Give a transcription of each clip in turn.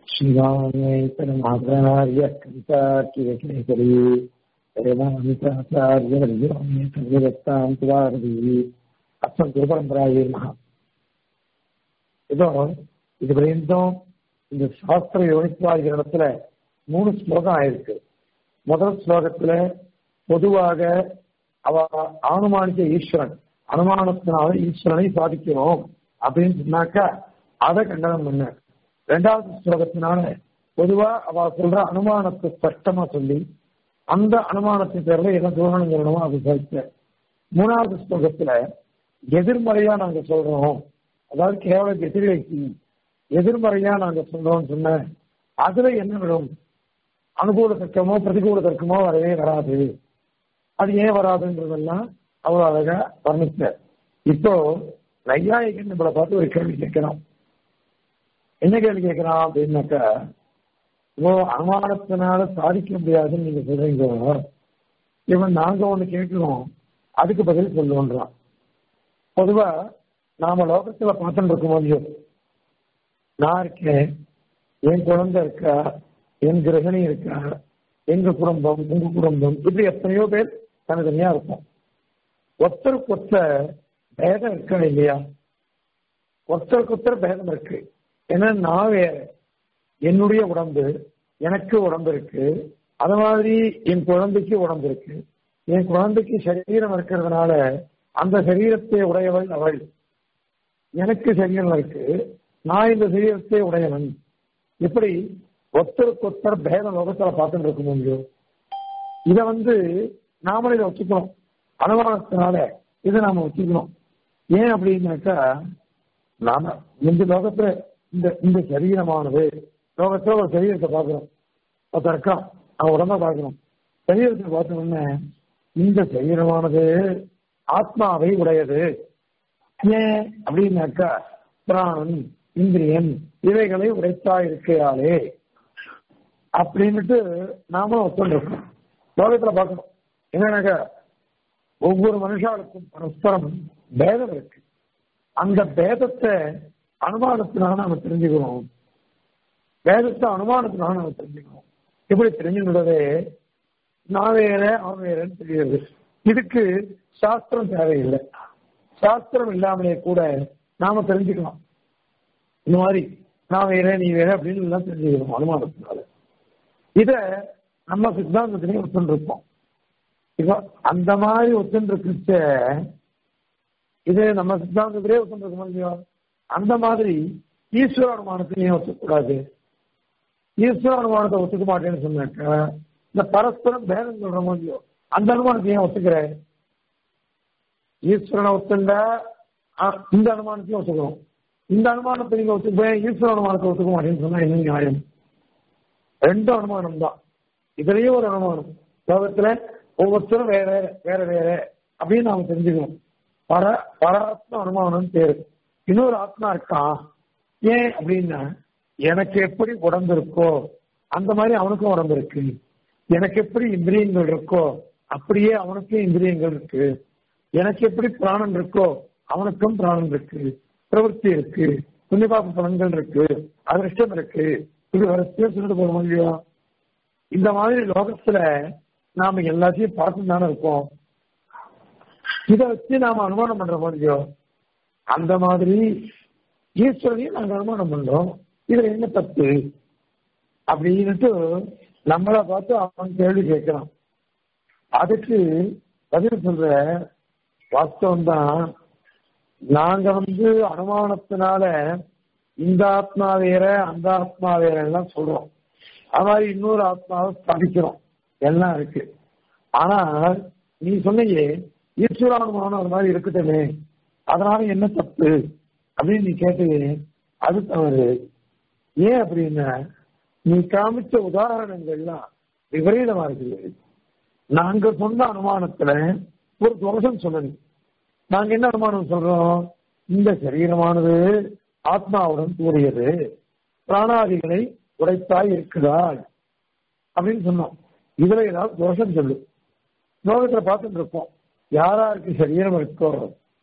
श्रीरामेतरमाचार्य कवितार्किकेसरी வேதாந்தாச்சாரியதத்தாந்தி அஸ்மத் குருபரம்பராயே மகா இதோ இது வரையும் இந்த சாஸ்திர யோனித்வாதி இடத்துல மூணு ஸ்லோகம் ஆயிருக்கு முதல் ஸ்லோகத்துல பொதுவாக அவ அனுமானிக்க ஈஸ்வரன் அனுமானத்தினால ஈஸ்வரனை சாதிக்கிறோம் அப்படின்னு சொன்னாக்கா அதை கண்டனம் பண்ண ரெண்டாவது ஸ்லோகத்தினால பொதுவா அவ சொல்ற அனுமானத்தை ஸ்பஷ்டமா சொல்லி அந்த அனுமானத்தின் பேர்ல என்ன தூரணம் சொல்லணுமோ அது சேர்த்து மூணாவது ஸ்லோகத்துல எதிர்மறையா நாங்க சொல்றோம் அதாவது கேவல எதிர்வைக்கு எதிர்மறையா நாங்க சொல்றோம்னு சொன்ன அதுல என்ன விடும் அனுகூல தர்க்கமோ பிரதிகூல தர்க்கமோ வரவே வராது அது ஏன் வராதுன்றதெல்லாம் அவ்வளவு அழகா வர்ணிச்ச இப்போ நையாயிகன் நம்மளை பார்த்து ஒரு கேள்வி கேட்கிறோம் என்ன கேள்வி கேட்கிறான் அப்படின்னாக்கா ஓ அனுமானத்தினால சாதிக்க முடியாதுன்னு நீங்க சொல்றீங்க இவன் நாங்க ஒண்ணு கேட்கிறோம் அதுக்கு பதில் சொல்லுவோன்றான் பொதுவா நாம லோகத்துல பார்த்துட்டு இருக்கும் போது நான் இருக்கேன் என் குழந்தை இருக்கா என் கிரகணி இருக்கா எங்க குடும்பம் உங்க குடும்பம் இப்படி எத்தனையோ பேர் தனித்தனியா இருக்கும் ஒருத்தருக்கு ஒருத்தர் பேதம் இருக்கா இல்லையா ஒருத்தருக்கு ஒருத்தர் பேதம் இருக்கு ஏன்னா நான் வேற என்னுடைய உடம்பு எனக்கு உடம்பு இருக்கு அது மாதிரி என் குழந்தைக்கு உடம்பு இருக்கு என் குழந்தைக்கு சரீரம் இருக்கிறதுனால அந்த சரீரத்தை உடையவள் அவள் எனக்கு சரீரம் இருக்கு நான் இந்த சரீரத்தை உடையவன் இப்படி ஒருத்தருக்கு ஒருத்தர் பேத லோகத்துல பார்த்துட்டு இருக்க முடியும் இதை வந்து நாமளே இதை வச்சுக்கணும் அனுமானத்தினால இதை நாம வச்சுக்கணும் ஏன் அப்படின்னாக்கா நாம இந்த லோகத்துல இந்த இந்த சரீரமானது லோகத்துல ஒரு சரீரத்தை பார்க்கிறோம் ஒருத்தர் இருக்கான் அவன் உடம்ப பார்க்கணும் சரீரத்தை பார்த்தோம்னா இந்த சரீரமானது ஆத்மாவை உடையது ஏன் அப்படின்னாக்கா பிராணன் இந்திரியன் இவைகளை உடைத்தா இருக்கிறாளே அப்படின்னுட்டு நாம ஒத்துண்டிருக்கோம் லோகத்துல பார்க்கணும் என்னன்னாக்கா ஒவ்வொரு மனுஷாளுக்கும் பரஸ்பரம் பேதம் இருக்கு அந்த பேதத்தை அனுமானத்தினால நாம தெரிஞ்சுக்கிறோம் வேதத்தை அனுமானத்தினால நாம தெரிஞ்சுக்கிறோம் எப்படி தெரிஞ்சுக்கிறதே நான் வேற அவன் வேறன்னு தெரியுது இதுக்கு சாஸ்திரம் தேவையில்லை சாஸ்திரம் இல்லாமலே கூட நாம தெரிஞ்சுக்கலாம் இந்த மாதிரி நான் வேற நீ வேற அப்படின்னு எல்லாம் தெரிஞ்சுக்கிறோம் அனுமானத்தினால இத நம்ம சித்தாந்தத்திலேயே ஒத்துருப்போம் இப்போ அந்த மாதிரி ஒத்துருக்கிச்ச இது நம்ம சித்தாந்தத்திலே ஒத்துருக்கோம் இல்லையோ அந்த மாதிரி ஈஸ்வர அனுமானத்திலையும் ஒத்துக்கூடாது ஈஸ்வர அனுமானத்தை ஒத்துக்க மாட்டேன்னு சொன்னாக்க இந்த பரஸ்பரம் பேதம் சொல்றோம் இல்லையோ அந்த அனுமானத்தையும் ஒத்துக்கிற ஈஸ்வரனை ஒத்துண்டா இந்த அனுமானத்தையும் ஒத்துக்கிறோம் இந்த அனுமானத்தை நீங்க ஒத்துக்க ஈஸ்வர அனுமானத்தை ஒத்துக்க மாட்டேன்னு சொன்னா என்ன நியாயம் ரெண்டு அனுமானம் தான் இதுலயும் ஒரு அனுமானம் லோகத்துல ஒவ்வொருத்தரும் வேற வேற வேற அப்படின்னு நாம தெரிஞ்சுக்கணும் பர பராத்ம அனுமானம் பேரு இன்னொரு ஆத்மா இருக்கான் ஏன் அப்படின்னா எனக்கு எப்படி உடம்பு இருக்கோ அந்த மாதிரி அவனுக்கும் உடம்பு இருக்கு எனக்கு எப்படி இந்திரியங்கள் இருக்கோ அப்படியே அவனுக்கும் இந்திரியங்கள் இருக்கு எனக்கு எப்படி பிராணன் இருக்கோ அவனுக்கும் பிராணன் இருக்கு பிரவൃத்தி இருக்கு புண்ணியபாப பலன்கள் இருக்கு அதிர்ஷ்டம் இருக்கு இது வரிசையா சொல்லிட்டு போக முடியும் இந்த மாதிரி லோகத்துல நாம எல்லாத்தையும் பார்த்து தானே இருக்கோம் இதை வச்சு நாம அனுமானம் பண்ற முடியும் அந்த மாதிரி ஈஸ்வரனையும் நாங்க அனுமானம் பண்றோம் இதுல என்ன தப்பு அப்படின்னுட்டு நம்மளை பார்த்து அவன் கேள்வி கேட்கிறான் அதுக்கு பதில் சொல்ற வாஸ்தவம் தான் நாங்க வந்து அனுமானத்தினால இந்த ஆத்மா வேற அந்த ஆத்மா வேற எல்லாம் சொல்றோம் அது மாதிரி இன்னொரு ஆத்மாவை ஸ்தாபிக்கிறோம் எல்லாம் இருக்கு ஆனால் நீ சொன்னீங்க ஈஸ்வரானுமானம் அது மாதிரி இருக்கட்டுமே அதனால என்ன தப்பு அப்படின்னு நீ கேட்டீங்க அது தவறு ஏன் அப்படின்னா நீ காமிச்ச உதாரணங்கள்லாம் விபரீதமா இருக்குது நாங்க சொன்ன அனுமானத்துல ஒரு தோஷம் சொல்லணும் நாங்க என்ன அனுமானம் சொல்றோம் இந்த சரீரமானது ஆத்மாவுடன் கூறியது பிராணாதிகளை உடைத்தாய் இருக்கிறாள் அப்படின்னு சொன்னோம் இதுல ஏதாவது தோஷம் சொல்லு லோகத்துல பார்த்துட்டு இருக்கோம் யாராருக்கு சரீரம் இருக்கோ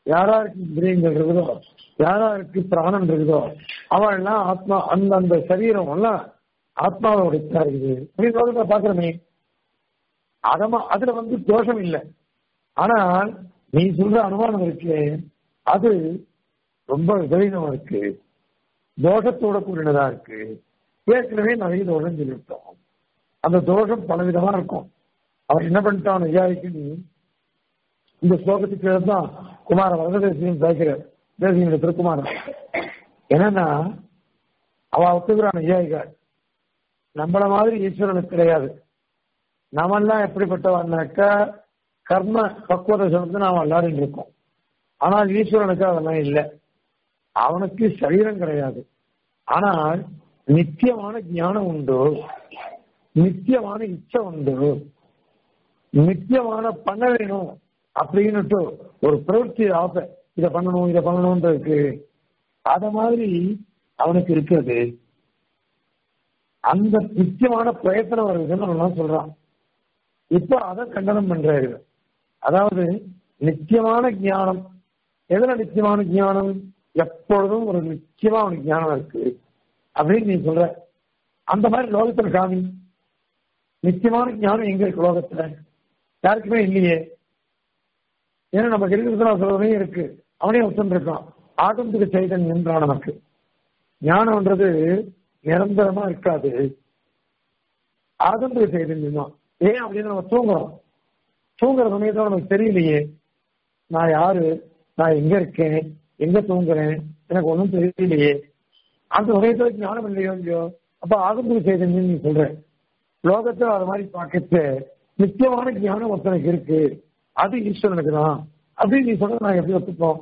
யாராருக்கு இந்திரியங்கள் இருக்குதோ யாராருக்கு பிராணம் இருக்குதோ அவள் எல்லாம் ஆத்மா அந்த அந்த சரீரம் எல்லாம் ஆத்மாவை உடைத்தா இருக்குது அப்படின்னு லோகத்தை பாக்குறமே அதமா அதுல வந்து தோஷம் இல்லை ஆனால் நீ சொல்ற அனுமானம் இருக்கு அது ரொம்ப விபரீதமா இருக்கு தோஷத்தோட கூடினதா இருக்கு ஏற்கனவே நிறைய தோஷம் சொல்லிவிட்டோம் அந்த தோஷம் பலவிதமா இருக்கும் அவன் என்ன பண்ணிட்டான் ஐயாவுக்கு இந்த ஸ்லோகத்துக்கு தான் குமார வரதேசியம் பேசுகிறார் தேசிய திருக்குமாரன் என்னன்னா அவ ஒத்துக்கிறான் ஐயாயிகார் நம்மள மாதிரி ஈஸ்வரனுக்கு கிடையாது நாமெல்லாம் எப்படிப்பட்டவன்னாக்கா கர்ம பக்குவத்தை சொல்றது நாம் விளையாடிட்டு இருக்கோம் ஆனால் ஈஸ்வரனுக்கு அதெல்லாம் இல்லை அவனுக்கு சரீரம் கிடையாது ஆனால் நித்தியமான ஞானம் உண்டு நித்தியமான இச்சை உண்டு நித்தியமான பண்ண வேணும் அப்படின்னுட்டு ஒரு பிரவൃத்தி ஆசை இதை பண்ணணும் இதை பண்ணணும்ன்ற இருக்கு அத மாதிரி அவனுக்கு இருக்கிறது அந்த நித்தியமான பிரயத்தனம் வருதுன்னு அவன் சொல்றான் இப்ப அதை கண்டனம் பண்றாரு அதாவது நித்தியமான ஞானம் எதுல நித்தியமான ஞானம் எப்பொழுதும் ஒரு நிச்சயமா அவனுக்கு ஞானம் இருக்கு அப்படின்னு நீ சொல்ற அந்த மாதிரி லோகத்துல காமி நிச்சயமான ஞானம் எங்க இருக்கு லோகத்துல யாருக்குமே இல்லையே ஏன்னா நமக்கு இருக்கிறதுல சொல்றதே இருக்கு அவனே ஒத்துன்னு இருக்கான் ஆகந்துக்கு சைதன்யன்றான் நமக்கு ஞானம்ன்றது நிரந்தரமா இருக்காது ஆகந்துக்கு சைதன்யம் தான் ஏன் அப்படின்னு நம்ம தூங்குறோம் தூங்குற சமயத்துல நமக்கு தெரியலையே நான் யாரு நான் எங்க இருக்கேன் எங்க தூங்குறேன் எனக்கு ஒன்றும் தெரியலையே அந்த சமயத்துல ஞானம் இல்லையோ இல்லையோ அப்ப ஆகந்துக்கு சைதன்யம் நீ சொல்ற லோகத்துல அது மாதிரி பார்க்கச்சு நிச்சயமான ஞானம் ஒருத்தனுக்கு இருக்கு அது ஈஸ்வரனுக்கு தான் அப்படின்னு நீ சொல்ற நான் எப்படி ஒத்துப்போம்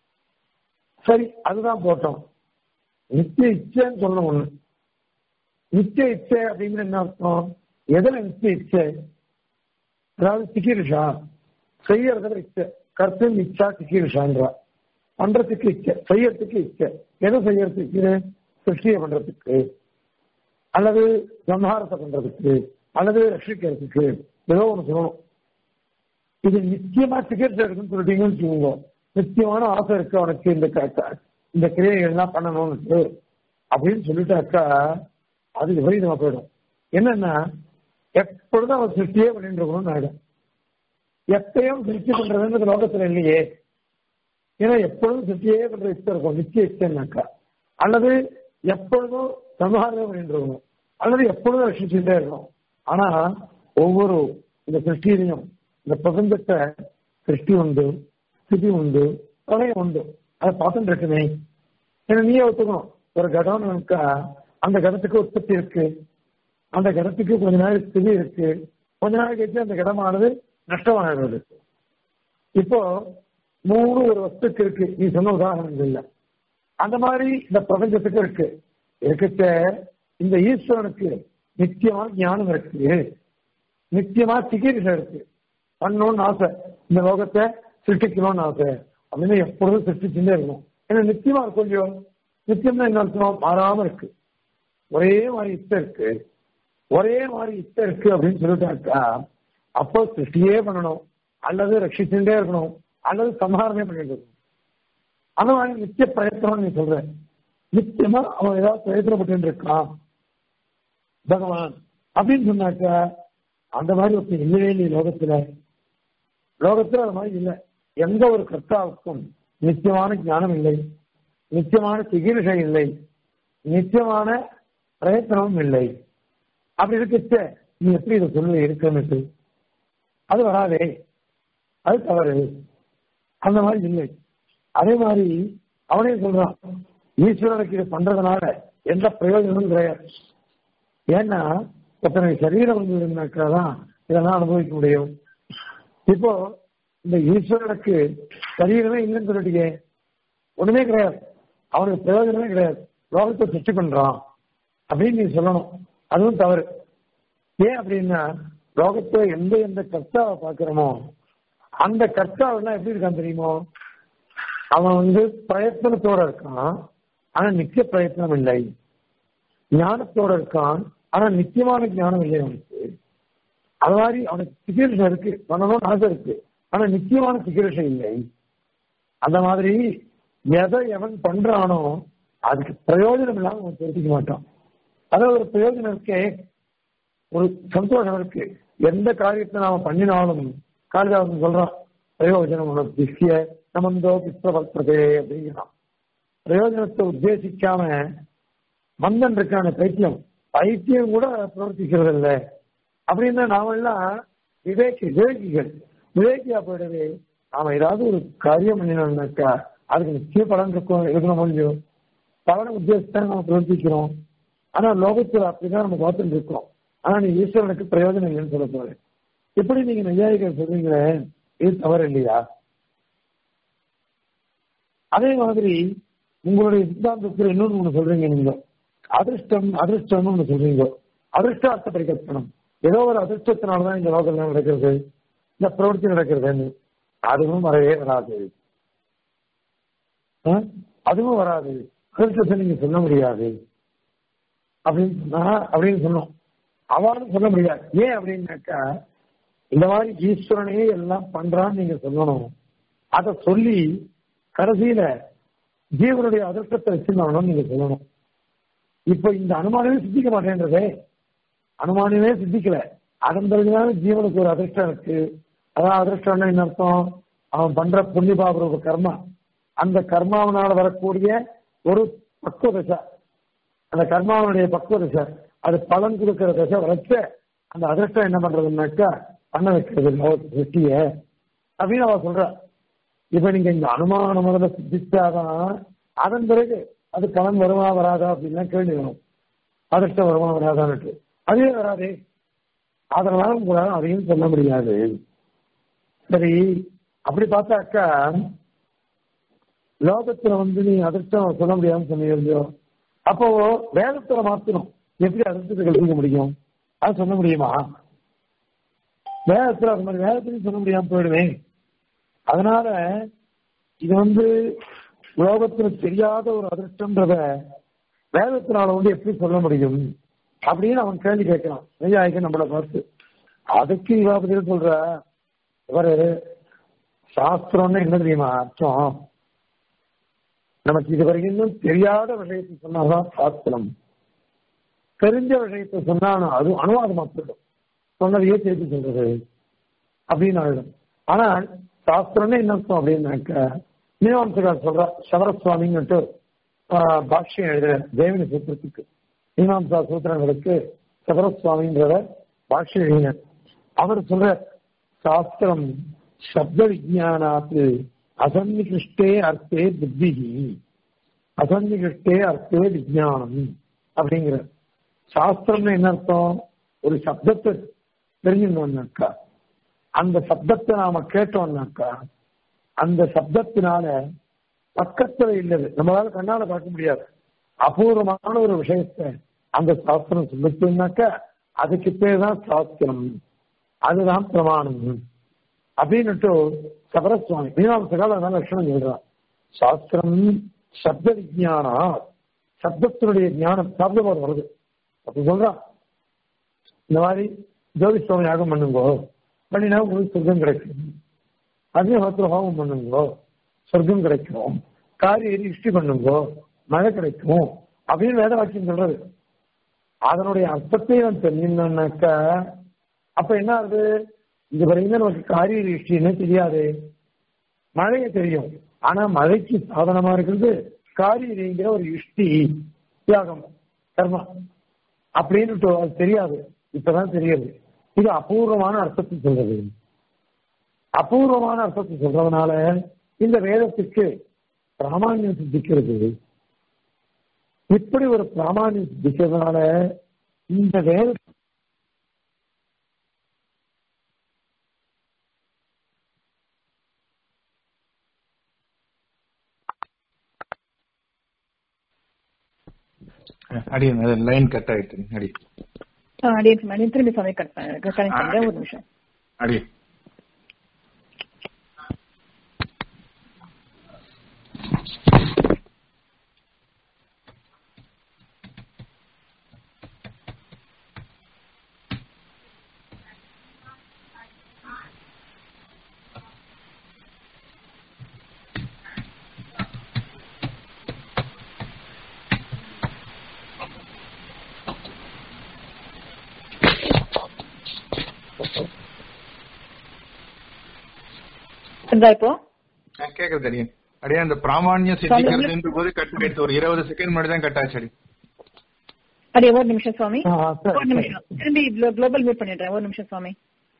சரி அதுதான் போட்டோம் நித்திய இச்சைன்னு சொல்லணும் ஒண்ணு நித்திய இச்சை அப்படிங்கிற என்ன அர்த்தம் எதுல நித்திய இச்சை அதாவது சிக்கிரிஷா செய்யறதுல இச்சை கருத்து இச்சா சிக்கிரிஷான்றா பண்றதுக்கு இச்சை செய்யறதுக்கு இச்சை எதை செய்யறதுக்கு சிருஷ்டியை பண்றதுக்கு அல்லது சம்ஹாரத்தை பண்றதுக்கு அல்லது ரட்சிக்கிறதுக்கு ஏதோ ஒன்று சொல்லணும் இது நிச்சயமா சிகிச்சை இருக்குன்னு சொல்லிட்டீங்கன்னு வச்சுக்கோங்க நிச்சயமான ஆசை இருக்கு அவனுக்கு இந்த இந்த கிரியைகள்லாம் பண்ணணும்னு அப்படின்னு சொல்லிட்டாக்கா அது விபரீதமா போயிடும் என்னன்னா எப்பொழுதும் அவன் சிருஷ்டியே பண்ணிட்டு இருக்கணும்னு ஆயிடும் எப்பயும் சிருஷ்டி பண்றதுன்றது லோகத்துல இல்லையே ஏன்னா எப்பொழுதும் சிருஷ்டியே பண்ற இஷ்டம் இருக்கும் நிச்சய இஷ்டம்னாக்கா அல்லது எப்பொழுதும் சமகாரமே பண்ணிட்டு இருக்கணும் அல்லது எப்பொழுதும் ரசிச்சுட்டே இருக்கணும் ஆனா ஒவ்வொரு இந்த சிருஷ்டியிலையும் இந்த பிரபஞ்சத்தை சிருஷ்டி உண்டு ஸ்திதி உண்டு பிரளயம் உண்டு அதை பார்த்துட்டு இருக்குமே ஏன்னா நீயே ஒத்துக்கணும் ஒரு கடம்னு இருக்கா அந்த கடத்துக்கு உற்பத்தி இருக்கு அந்த கடத்துக்கு கொஞ்ச நாள் ஸ்திதி இருக்கு கொஞ்ச நாள் கழிச்சு அந்த கடமானது நஷ்டமாகிறது இப்போ மூணு ஒரு வஸ்துக்கு இருக்கு நீ சொன்ன உதாரணம் இல்லை அந்த மாதிரி இந்த பிரபஞ்சத்துக்கு இருக்கு இருக்கச்ச இந்த ஈஸ்வரனுக்கு நித்தியமான ஞானம் இருக்கு நித்தியமா சிகிச்சை இருக்கு பண்ணணும்னு ஆசை இந்த லோகத்தை சிருஷ்டிக்கணும்னு ஆசை அப்படின்னு எப்பொழுதும் சிருஷ்டிச்சுட்டே இருக்கணும் ஏன்னா நித்தியமா இருக்கும் இல்லையோ நித்தியம்னா என்ன அர்த்தம் மாறாம இருக்கு ஒரே மாதிரி இச்சை இருக்கு ஒரே மாதிரி இச்சை இருக்கு அப்படின்னு சொல்லிட்டாக்கா அப்போ சிருஷ்டியே பண்ணணும் அல்லது ரட்சிச்சுட்டே இருக்கணும் அல்லது சம்ஹாரமே பண்ணிட்டு இருக்கணும் அந்த மாதிரி நித்திய பிரயத்தனம் நீ சொல்ற நித்தியமா அவன் ஏதாவது பிரயத்தனப்பட்டு இருக்கான் பகவான் அப்படின்னு சொன்னாக்கா அந்த மாதிரி ஒருத்தர் இல்லவே இல்லை லோகத்துல லோகத்துல அது மாதிரி இல்லை எந்த ஒரு கர்த்தாவுக்கும் நிச்சயமான ஞானம் இல்லை நிச்சயமான சிகிச்சை இல்லை நிச்சயமான பிரயத்தனமும் இல்லை அப்படி இருக்கச்ச நீ எப்படி இதை சொல்ல இருக்குன்னு அது வராதே அது தவறு அந்த மாதிரி இல்லை அதே மாதிரி அவனே சொல்றான் ஈஸ்வரனுக்கு இதை பண்றதுனால எந்த பிரயோஜனமும் கிடையாது ஏன்னா ஒருத்தனுக்கு சரீரம் இருந்ததுனாக்கா தான் இதெல்லாம் அனுபவிக்க முடியும் இப்போ இந்த ஈஸ்வரனுக்கு சரீரமே இல்லைன்னு சொல்லிட்டீங்க ஒண்ணுமே கிடையாது அவனுக்கு பிரயோஜனமே கிடையாது லோகத்தை சுற்றி பண்றான் அப்படின்னு நீ சொல்லணும் அதுவும் தவறு ஏன் அப்படின்னா லோகத்தை எந்த எந்த கர்த்தாவை பார்க்கிறோமோ அந்த கர்த்தாவெல்லாம் எப்படி இருக்கான் தெரியுமோ அவன் வந்து பிரயத்தனத்தோட இருக்கான் ஆனா நித்திய பிரயத்தனம் இல்லை ஞானத்தோட இருக்கான் ஆனா நித்தியமான ஞானம் இல்லை அவனுக்கு அது மாதிரி அவனுக்கு சிகிச்சை இருக்கு பண்ணணும்னு ஆசை இருக்கு ஆனா நிச்சயமான சிகிச்சை இல்லை அந்த மாதிரி எதை எவன் பண்றானோ அதுக்கு பிரயோஜனம் இல்லாம அவன் தெரிவிக்க மாட்டான் அதாவது ஒரு பிரயோஜனம் இருக்கே ஒரு சந்தோஷம் இருக்கு எந்த காரியத்தை நாம பண்ணினாலும் காளிதாசன் சொல்றான் பிரயோஜனம் உனக்கு திஷ்ய சமந்தோ பிஸ்வபக்ததே அப்படிங்கிறான் பிரயோஜனத்தை உத்தேசிக்காம மந்தன் இருக்கான பைத்தியம் பைத்தியம் கூட பிரவர்த்திக்கிறது இல்லை அப்படின்னா நாமெல்லாம் விவேகி விவேகிகள் விவேகியா போயிடவே நாம ஏதாவது ஒரு காரியம் பண்ணினோம்னாக்கா அதுக்கு நிச்சய பலன் இருக்கும் இருக்கணும் முடியும் பலனை உத்தேசித்தான் நம்ம பிரவர்த்திக்கிறோம் ஆனா லோகத்தில் அப்படிதான் நம்ம பார்த்துட்டு இருக்கோம் ஆனா நீ ஈஸ்வரனுக்கு பிரயோஜனம் இல்லைன்னு சொல்ல போறேன் எப்படி நீங்க நையாயிகள் சொல்றீங்களே இது தவறு இல்லையா அதே மாதிரி உங்களுடைய சித்தாந்தத்தில் இன்னொன்று ஒண்ணு சொல்றீங்க நீங்க அதிர்ஷ்டம் அதிர்ஷ்டம்னு ஒண்ணு சொல்றீங்க அதிர்ஷ்டார்த்த பரிகல்பனம் ஏதோ ஒரு அதிர்ஷ்டத்தினாலதான் இந்த லோகம் நடக்கிறது இந்த பிரவൃத்தி நடக்கிறதுன்னு அதுவும் வரவே வராது ஆ? அதுவும் வராது அதிர்ஷ்டத்தை நீங்க சொல்ல முடியாது அப்படின்னு சொன்னா அப்படின்னு சொன்னோம் அவனும் சொல்ல முடியாது ஏன் அப்படின்னாக்கா இந்த மாதிரி ஈஸ்வரனே எல்லாம் பண்றான்னு நீங்க சொல்லணும் அதை சொல்லி கடைசியில ஜீவனுடைய அதிர்ஷ்டத்தை வச்சிருந்தாலும் நீங்க சொல்லணும் இப்ப இந்த அனுமானமே சித்திக்க மாட்டேன்றதே அனுமானமே சித்திக்கல அதன் பிறகுதான் ஜீவனுக்கு ஒரு அதிர்ஷ்டம் இருக்கு அதான் அதிர்ஷ்டம்னா என்ன அர்த்தம் அவன் பண்ற புண்ணிய பாபரூப கர்மா அந்த கர்மாவனால வரக்கூடிய ஒரு பக்குவ தசை அந்த கர்மாவனுடைய பக்குவ தசை அது பலன் கொடுக்கிற தசை வரைச்ச அந்த அதிர்ஷ்டம் என்ன பண்றதுன்னாக்கா பண்ண வைக்கிறது லோக சிருஷ்டிய அப்படின்னு அவ சொல்ற இப்ப நீங்க இந்த அனுமான முதல்ல சித்திச்சாதான் அதன் பிறகு அது பலன் வருமா வராதா அப்படின்னா கேள்வி வரும் அதிர்ஷ்டம் வருமா வராதான்ட்டு அதே வராதே அதனால உங்களால அதையும் சொல்ல முடியாது சரி அப்படி பார்த்தாக்கா லோகத்துல வந்து நீ அதிர்ஷ்டம் சொல்ல முடியாதுன்னு சொன்னீங்க அப்போ வேதத்துல மாத்தணும் எப்படி அதிர்ஷ்டத்தை கல்பிக்க முடியும் அது சொல்ல முடியுமா வேதத்துல அது மாதிரி வேதத்திலையும் சொல்ல முடியாம போயிடுவேன் அதனால இது வந்து லோகத்துல தெரியாத ஒரு அதிர்ஷ்டம்ன்றத வேதத்தினால வந்து எப்படி சொல்ல முடியும் அப்படின்னு அவன் கேள்வி கேட்கிறான் நெய்யாய்க்கு நம்மளை பார்த்து அதுக்கு இவா பதில் சொல்ற இவரு சாஸ்திரம்னு என்ன தெரியுமா அர்த்தம் நமக்கு இது வரைக்கும் தெரியாத விஷயத்தை சொன்னாதான் சாஸ்திரம் தெரிஞ்ச விஷயத்தை சொன்னா அது அனுவாதமா போயிடும் சொன்னதையே திருப்பி சொல்றது அப்படின்னு ஆயிடும் ஆனால் சாஸ்திரம்னு என்ன அர்த்தம் அப்படின்னாக்க மீமாம்சகர் சொல்ற சவரசுவாமின்னுட்டு பாஷ்யம் எழுதுற தேவனி சூத்திரத்துக்கு மீமாம்சா சூத்திரங்களுக்கு சவரசுவாமின்றவர் பாஷ்யம் எழுதினார் அவர் சொல்ற சாஸ்திரம் சப்த விஜயானாத்து அசன்னிகிருஷ்டே அர்த்தே புத்தி அசன்னிகிருஷ்டே அர்த்தே விஜயானம் அப்படிங்கிற சாஸ்திரம்னு என்ன அர்த்தம் ஒரு சப்தத்தை தெரிஞ்சுக்கணும்னாக்கா அந்த சப்தத்தை நாம கேட்டோம்னாக்கா அந்த சப்தத்தினால பக்கத்துல இல்லது நம்மளால கண்ணால பார்க்க முடியாது அபூர்வமான ஒரு விஷயத்தை அந்த சாஸ்திரம் சொல்லிச்சுனாக்கா அதுக்கு பேர் தான் சாஸ்திரம் அதுதான் பிரமாணம் அப்படின்னுட்டு சபரசுவாமி மீனாம்சகால் அதனால லட்சணம் சொல்றான் சாஸ்திரம் சப்த விஜயானா சப்தத்தினுடைய ஞானம் சாப்பிடும்போது வருது அப்படி சொல்றான் இந்த மாதிரி ஜோதிஷ்டோம யாகம் பண்ணுங்கோ பண்ணினா உங்களுக்கு சொர்க்கம் கிடைக்கும் அக்னிஹோத்திர ஹோமம் பண்ணுங்கோ சொர்க்கம் கிடைக்கும் காரிய இஷ்டி பண்ணுங்கோ மழை கிடைக்கும் அப்படின்னு வேத வாக்கியம் சொல்றது அதனுடைய அர்த்தத்தை நான் தெரிஞ்சுனாக்கா அப்ப என்ன ஆகுது இது வரைக்கும் நமக்கு காரிய இஷ்டின்னு தெரியாது மழையை தெரியும் ஆனா மழைக்கு சாதனமா இருக்கிறது காரியங்கிற ஒரு இஷ்டி தியாகம் கர்மா அப்படின்னு அது தெரியாது இப்பதான் தெரியுது இது அபூர்வமான அர்த்தத்தை சொல்றது அபூர்வமான அர்த்தத்தை சொல்றதுனால இந்த வேதத்துக்கு பிராமான்யம் சித்திக்கிறது இப்படி ஒரு பிராமான்யம் சித்திக்கிறதுனால இந்த வேத அடி லைன் கட் ஆயிட்டு அடி அடியே அடியே திரும்பி சமய கட் கனெக்ட் பண்ணுறேன் ஒரு நிமிஷம் அடி இருந்தா இப்போ ஆ, கேக்குது அடியன் அடியே அந்த பிராமான்யம் சித்திக்கிறதுன்ற போது கட் ஆயிடுச்சு ஒரு இருபது செகண்ட் முன்னாடி தான் கட் ஆச்சு அடி அடியே ஒரு நிமிஷம் சுவாமி ஆ, சரி, ஒரு நிமிஷம் திரும்பி குளோபல் மீட் பண்ணிடுறேன் ஒரு நிமிஷம் சுவாமி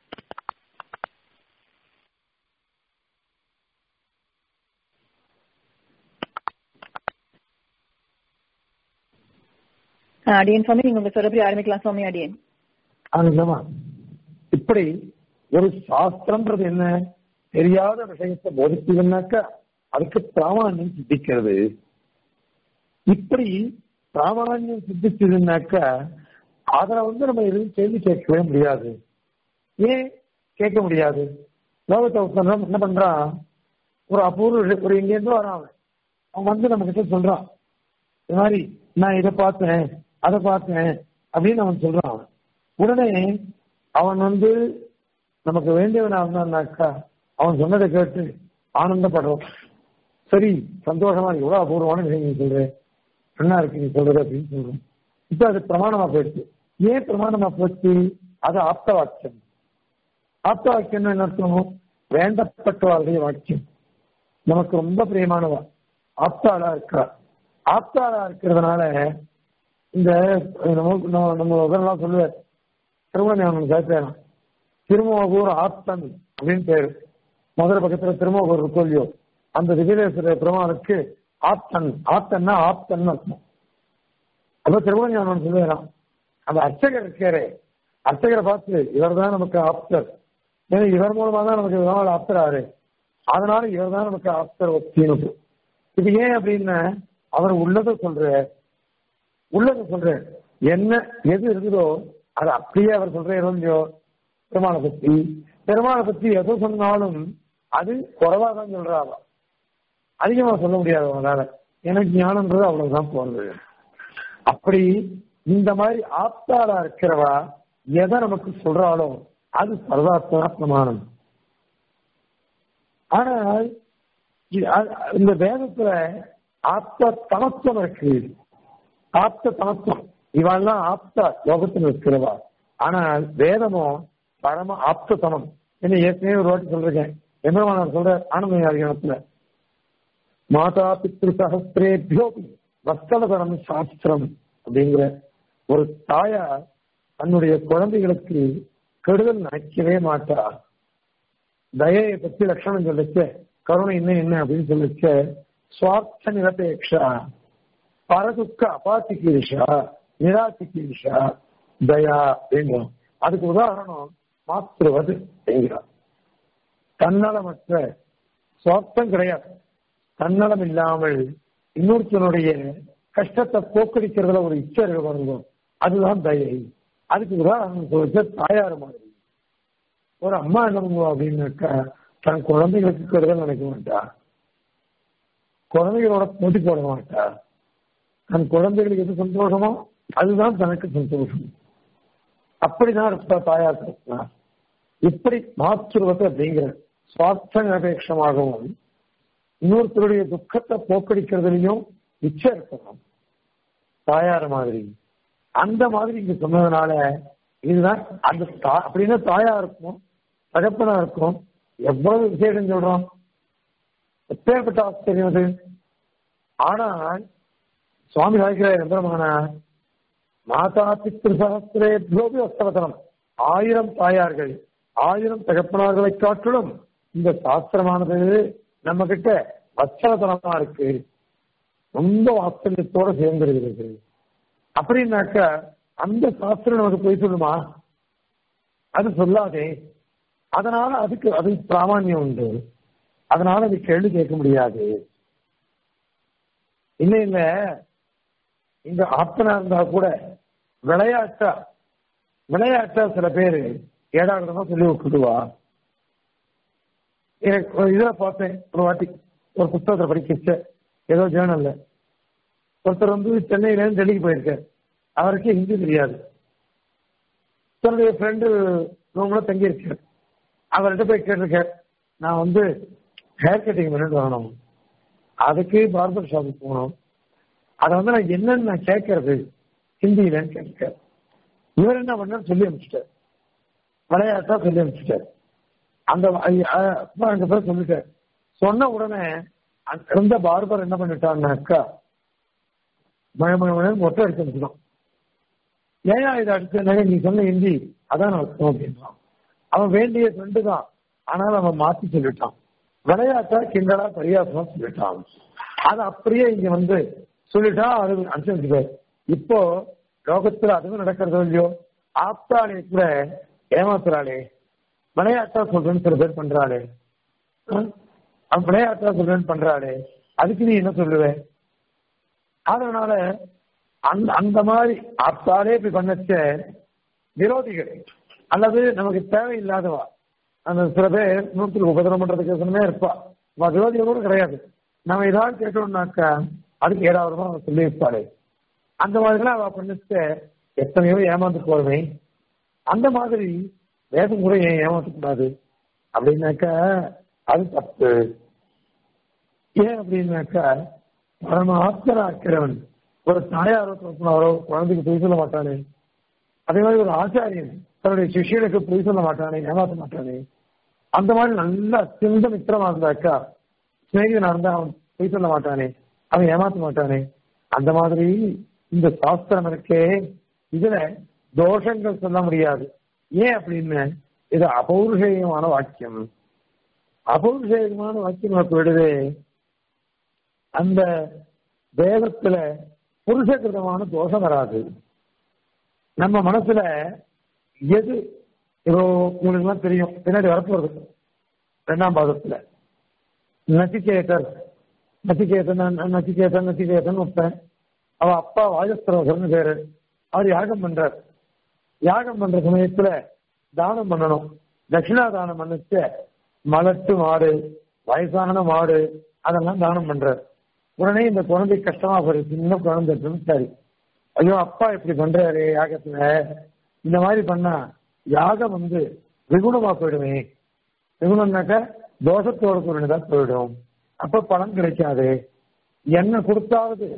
ஆ, அடியேன் சுவாமி நீங்க உங்க சொல்றபடி ஆரம்பிக்கலாம் சுவாமி அடியேன் ஆனந்தமா இப்படி ஒரு சாஸ்திரம்ன்றது என்ன தெரியாத விஷயத்தை போதிக்குதுன்னாக்கா அதுக்கு பிராமான்யம் சித்திக்கிறது இப்படி பிராமான்யம் சித்திச்சதுன்னாக்கா அதுல வந்து நம்ம எதுவும் கேள்வி கேட்கவே முடியாது ஏன் கேட்க முடியாது லோகத்தை ஒருத்தன் என்ன பண்றான் ஒரு அபூர்வ விஷயம், ஒரு எங்கேருந்து வரான் அவன். அவன் வந்து நம்ம கிட்ட சொல்றான் இந்த மாதிரி நான் இதை பார்த்தேன் அதை பார்த்தேன் அப்படின்னு அவன் சொல்றான் அவன். உடனே அவன் வந்து நமக்கு வேண்டியவனா இருந்தான்னாக்கா அவன் சொன்னதை கேட்டு ஆனந்தப்படுறோம் சரி சந்தோஷமா இருக்கு எவ்வளவு அபூர்வமான விஷயம் நீ சொல்ற என்ன இருக்கு நீ சொல்றது அப்படின்னு சொல்றோம் இப்ப அது பிரமாணமா போயிடுச்சு ஏன் பிரமாணமா போச்சு அது ஆப்த வாக்கியம் ஆப்த வாக்கியம் என்ன அர்த்தம் வேண்டப்பட்டவாளுடைய வாக்கியம் நமக்கு ரொம்ப பிரியமானவா ஆப்தாளா இருக்கா ஆப்தாளா இருக்கிறதுனால இந்த நம்ம நம்ம- நம்ம இதெல்லாம் சொல்லுவார் திருமணம் கேட்கலாம் திருமோகூர் ஆப்தன் அப்படின்னு பேரு முதல் பக்கத்துல திருமோகூர் இருக்கோ இல்லையோ அந்த விஜயேஸ்வர பெருமாளுக்கு ஆப்தன் ஆப்தன்னா ஆப்தன் அர்த்தம் அப்ப திருமணம் சொல்லுவாராம் அந்த அர்ச்சகர் இருக்காரே அர்ச்சகரை பார்த்து இவர் தான் நமக்கு ஆப்தர் ஏன்னா இவர் மூலமா தான் நமக்கு பெருமாள் ஆப்தராரு அதனால இவர் தான் நமக்கு ஆப்தர் ஒத்தின்னு இது ஏன் அப்படின்னா அவர் உள்ளதை சொல்ற உள்ளதை சொல்ற என்ன எது இருக்குதோ அது அப்படியே அவர் சொல்றாரோ இல்லையோ பெருமாளை பத்தி பெருமாளை பத்தி எது சொன்னாலும் அது குறைவா தான் சொல்றாங்க அதிகமா சொல்ல முடியாது அவங்களால எனக்கு ஞானம்ன்றது அவ்வளவுதான் போறது அப்படி இந்த மாதிரி ஆப்தாளா இருக்கிறவா எதை நமக்கு சொல்றாளோ அது சர்வாத்மனா பிரமாணம் ஆனால் இது- அ- இந்த வேதத்துல ஆப்த தனத்துவம் இருக்கு ஆப்த தனத்துவம் இவெல்லாம் ஆப்த லோகத்தில் இருக்கிறவா ஆனால் வேதமோ பரம ஆப்தத்தனம் என்ன ஏற்கனவே ஒரு வாட்டி சொல்றேன் எம்பெருமானார் சொல்ற ஆனந்த மாதா பித்ரு சகசிரேபியோ வஸ்தவதரம் சாஸ்திரம் அப்படிங்கிற ஒரு தாயார் தன்னுடைய குழந்தைகளுக்கு கெடுதல் நினைக்கவே மாட்டா தயையை பத்தி லட்சணம் சொல்லிச்ச கருணை என்ன என்ன அப்படின்னு சொல்லிச்ச சுவார்த்த நிரபேக்ஷா பரதுக்க அபாத்திகீஷா நிராத்திகீஷா தயா அப்படிங்கிறோம் அதுக்கு உதாரணம் மாத்துருவது அப்படிங்கிறார் தன்னலமற்ற சுவார்த்தம் கிடையாது தன்னலம் இல்லாமல் இன்னொருத்தனுடைய கஷ்டத்தை போக்கடிக்கிறதுல ஒரு இச்சை இருக்க பாருங்க அதுதான் தயை அதுக்கு உதாரணம் சொல்லிச்ச தாயார் மாதிரி ஒரு அம்மா என்ன பண்ணுவா அப்படின்னாக்கா தன் குழந்தைகளுக்கு கெடுதல் நினைக்க மாட்டா குழந்தைகளோட போட்டி போட மாட்டா தன் குழந்தைகளுக்கு எது சந்தோஷமோ அதுதான் தனக்கு சந்தோஷம் அப்படிதான் இருப்பா தாயார் கிருஷ்ணா இப்படி மாற்றுவது அப்படிங்கிற சுவார்த்த நிரபேட்சமாகவும் இன்னொருத்தருடைய துக்கத்தை போக்கடிக்கிறதுலையும் இச்சை இருக்கணும் தாயார் மாதிரி அந்த மாதிரி இங்க சொன்னதுனால இதுதான் அந்த தா- அப்படின்னா தாயா இருக்கும் தகப்பனா இருக்கும் எவ்வளவு விசேஷம் சொல்றோம் எப்பேற்பட்ட ஆச்சரியம் அது ஆனால் சுவாமி சாய்க்கிறார் எந்திரமானா மாதா பித்ரு சகசிரேபியோபி வஸ்தவதனம் ஆயிரம் தாயார்கள் ஆயிரம் தகப்பனார்களை காட்டிலும் இந்த சாஸ்திரமானது நம்ம கிட்ட வச்சவதனமா இருக்கு ரொம்ப வாத்சல்யத்தோட சேர்ந்திருக்கிறது அப்படின்னாக்க அந்த சாஸ்திரம் நமக்கு போய் சொல்லுமா அது சொல்லாதே அதனால அதுக்கு அது பிராமான்யம் உண்டு அதனால அது கேள்வி கேட்க முடியாது இல்ல இல்ல இந்த ஆப்தனா இருந்தா கூட விளையாட்டா விளையாட்டா சில பேரு ஏடாவிடமா சொல்லி விட்டுடுவா எனக்கு ஒரு இதுல பார்த்தேன் ஒரு வாட்டி ஒரு புத்தகத்தை படிக்க ஏதோ ஜேர்னல்ல ஒருத்தர் வந்து சென்னையில இருந்து டெல்லிக்கு போயிருக்கார் அவருக்கு ஹிந்தி தெரியாது தன்னுடைய ஃப்ரெண்டு ரூம்ல தங்கி இருக்கார் அவர்கிட்ட போய் கேட்டிருக்கார் நான் வந்து ஹேர் கட்டிங் பண்ணிட்டு வரணும் அதுக்கு பார்பர் ஷாப்புக்கு போகணும் அதை வந்து நான் என்னன்னு நான் கேட்கறது ஹிந்தியிலன்னு கேட்டிருக்கார் இவர் என்ன பண்ணார் சொல்லி அனுப்பிச்சிட்டார் விளையாட்டா சொல்லி அனுப்பிச்சிட்டார் அந்த அங்க போய் சொல்லிட்டேன் சொன்ன உடனே அங்க இருந்த பார்பர் என்ன பண்ணிட்டான்னாக்கா மழை மழை மழை மொட்டை அடிச்சு வச்சுதான் ஏன் இதை அடிச்சனாக்க நீ சொன்ன ஹிந்தி அதான் அர்த்தம் அப்படின்றான் அவன் வேண்டிய ஃப்ரெண்டு தான் ஆனால் அவன் மாத்தி சொல்லிட்டான் விளையாட்டா கிண்டலா பரியாசமா சொல்லிட்டான் அது அப்படியே இங்க வந்து சொல்லிட்டா அது அனுசரிச்சு இப்போ லோகத்துல அதுவும் நடக்கிறதோ இல்லையோ ஆப்தாலே கூட ஏமாத்துறாளே விளையாட்டா சொல்றேன்னு சில பேர் பண்றாளே அஹ் அவன் விளையாட்டா சொல்றேன்னு பண்றாளே அதுக்கு நீ என்ன சொல்லுவ அதனால அந்த அந்த மாதிரி ஆப்தாலே இப்படி பண்ணச்ச விரோதிகள் அல்லது நமக்கு தேவையில்லாதவா அந்த சில பேர் நூற்றுக்கு உபதிரம் பண்றதுக்கு சொன்னே இருப்பா அவ விரோதிகள் கூட கிடையாது நம்ம ஏதாவது கேட்டோம்னாக்கா அதுக்கு ஏதாவது அவன் சொல்லி இருப்பாளே அந்த மாதிரிலாம் அவ பண்ணிச்ச எத்தனையோ ஏமாந்து போறவே அந்த மாதிரி வேதம் கூட ஏன் ஏமாற்றக்கூடாது அப்படின்னாக்கா அது தப்பு ஏன் அப்படின்னாக்கா பரம ஆப்தரா இருக்கிறவன் ஒரு தாயாரோ தோப்பினாரோ குழந்தைக்கு பொய் சொல்ல மாட்டானே அதே மாதிரி ஒரு ஆச்சாரியன் தன்னுடைய சிஷியனுக்கு பொய் சொல்ல மாட்டானே ஏமாற்ற மாட்டானே அந்த மாதிரி நல்ல அத்தியந்த மித்திரமா இருந்தாக்கா சிநேகிதனா இருந்தா அவன் பொய் சொல்ல மாட்டானே அவன் ஏமாத்த மாட்டானே அந்த மாதிரி இந்த சாஸ்திரம் இருக்கே இதுல தோஷங்கள் சொல்ல முடியாது ஏன் அப்படின்னு இது அபௌருஷேயமான வாக்கியம் அபௌருஷேயமான வாக்கியம் நமக்கு விடுதே அந்த வேதத்துல புருஷகிருதமான தோஷம் வராது நம்ம மனசுல எது இப்போ உங்களுக்கு எல்லாம் தெரியும் பின்னாடி வரப்போறது ரெண்டாம் பாகத்துல நச்சிகேதர் நச்சிகேதன் நச்சிகேதன் நச்சிகேதன் ஒருத்தன் அவ அப்பா வாஜஸ்திரவசர்னு பேரு அவர் யாகம் பண்றார் யாகம் பண்ற சமயத்துல தானம் பண்ணணும் தட்சிணா தானம் பண்ணிச்ச மலட்டு மாடு வயசான மாடு அதெல்லாம் தானம் பண்றார் உடனே இந்த குழந்தை கஷ்டமா போயிரு சின்ன குழந்தை சரி ஐயோ அப்பா இப்படி பண்றாரு யாகத்துல இந்த மாதிரி பண்ணா யாகம் வந்து விகுணமா போயிடுமே விகுணம்னாக்க தோஷத்தோட கூடினதா போயிடும் அப்ப பலன் கிடைக்காது என்ன கொடுத்தாவது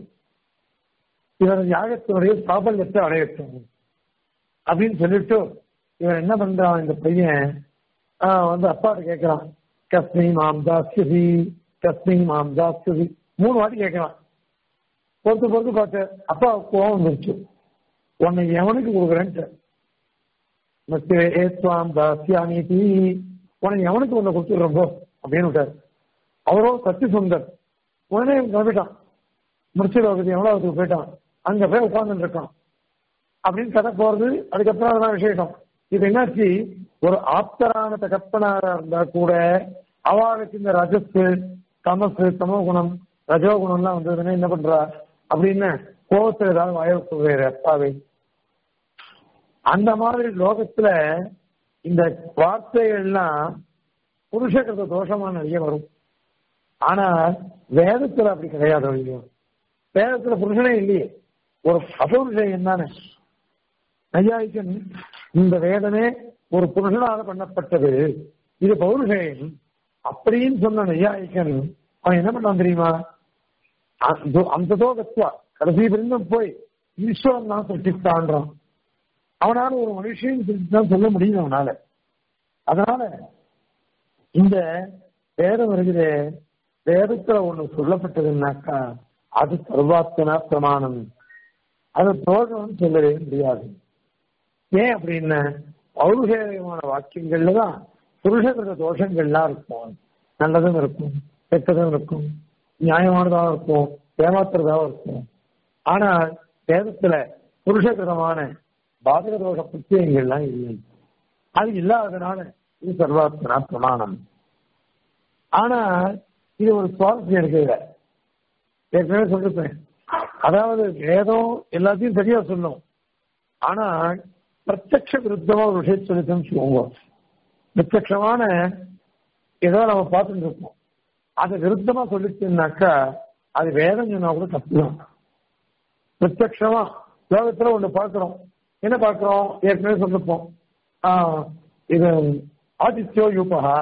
இவர் யாகத்தினுடைய சாபல்யத்தை அடையட்டும் அப்படின்னு சொல்லிட்டு இவன் என்ன பண்றான் இந்த பையன் ஆஹ் வந்து அப்பாட்ட கேட்கிறான் கஸ்மி மாம் தாஸ்யதி கஸ்மி மாம் தாஸ்யதி மூணு வாட்டி கேட்கலாம் பொறுத்து பொறுத்து பார்த்து அப்பா கோவம் வந்துருச்சு உன்னை எவனுக்கு கொடுக்குறேன்ட்டு ஏத்வாம் தாசியாமி உனக்கு எவனுக்கு உன்னை கொடுத்துடுறப்போ அப்படின்னு விட்டார் அவரோ சத்தி சுந்தர் உடனே கிளம்பிட்டான் முடிச்சலோகத்து எவ்வளவு போயிட்டான் அங்க போய் உட்கார்ந்து இருக்கான் அப்படின்னு கதை போறது அதுக்கப்புறம் அதெல்லாம் விசேஷம் இது என்னாச்சு ஒரு ஆப்தரான தகப்பனாரா இருந்தா கூட அவளுக்கு இந்த ரஜஸ் தமசு தமோ குணம் ரஜோகுணம்லாம் வந்ததுன்னா என்ன பண்றா அப்படின்னு கோபத்துல ஏதாவது வாய வேற அப்பாவை அந்த மாதிரி லோகத்துல இந்த வார்த்தைகள்லாம் புருஷகிருத தோஷமா நிறைய வரும் ஆனா வேதத்துல அப்படி கிடையாது இல்லையோ வேதத்துல புருஷனே இல்லையே ஒரு அபௌருஷம் என்னன்னு நையாயிக்கன் இந்த வேதமே ஒரு புருஷனால பண்ணப்பட்டது இது பௌருஷேயம் அப்படின்னு சொன்ன நையாயிக்கன் அவன் என்ன பண்ணான் தெரியுமா அந்த தோகத்துவா கடைசி பிரிந்தும் போய் ஈஸ்வரன் தான் சட்டித்தான்றான் அவனால ஒரு மனுஷன் தான் சொல்ல முடியும் அவனால அதனால இந்த வேதம் வருகிற வேதத்துல ஒண்ணு சொல்லப்பட்டதுன்னாக்கா அது சர்வாத்தனா பிரமாணம் அது தோஷம்னு சொல்லவே முடியாது ஏன் அப்படின்னா பௌருஷேயமான வாக்கியங்கள்ல தான் புருஷகிருத தோஷங்கள்லாம் இருக்கும் நல்லதும் இருக்கும் கெட்டதும் இருக்கும் நியாயமானதாகவும் இருக்கும் ஏமாத்துறதாகவும் இருக்கும் ஆனால் வேதத்துல புருஷகிருதமான பாதக தோஷ பிரத்யங்கள்லாம் இல்லை அது இல்லாததுனால இது சர்வாத்மனா பிரமாணம் ஆனா இது ஒரு சுவாரஸ்யம் இருக்குல்ல ஏற்கனவே சொல்லிருப்பேன் அதாவது வேதம் எல்லாத்தையும் சரியா சொல்லும் ஆனா பிரத்யக்ஷ விருத்தமா ஒரு விஷயம் சொல்லித்தோம்னு வச்சுக்கோங்க பிரத்யக்ஷமான ஏதோ நம்ம பார்த்துட்டு இருப்போம் அதை விருத்தமா சொல்லிச்சுனாக்கா அது வேதம் சொன்னா கூட தப்பு தான் பிரத்யக்ஷமா லோகத்துல ஒண்ணு பார்க்கிறோம் என்ன பார்க்கிறோம் ஏற்கனவே சொல்லிருப்போம் ஆஹ் இது ஆதித்யோ யூபகா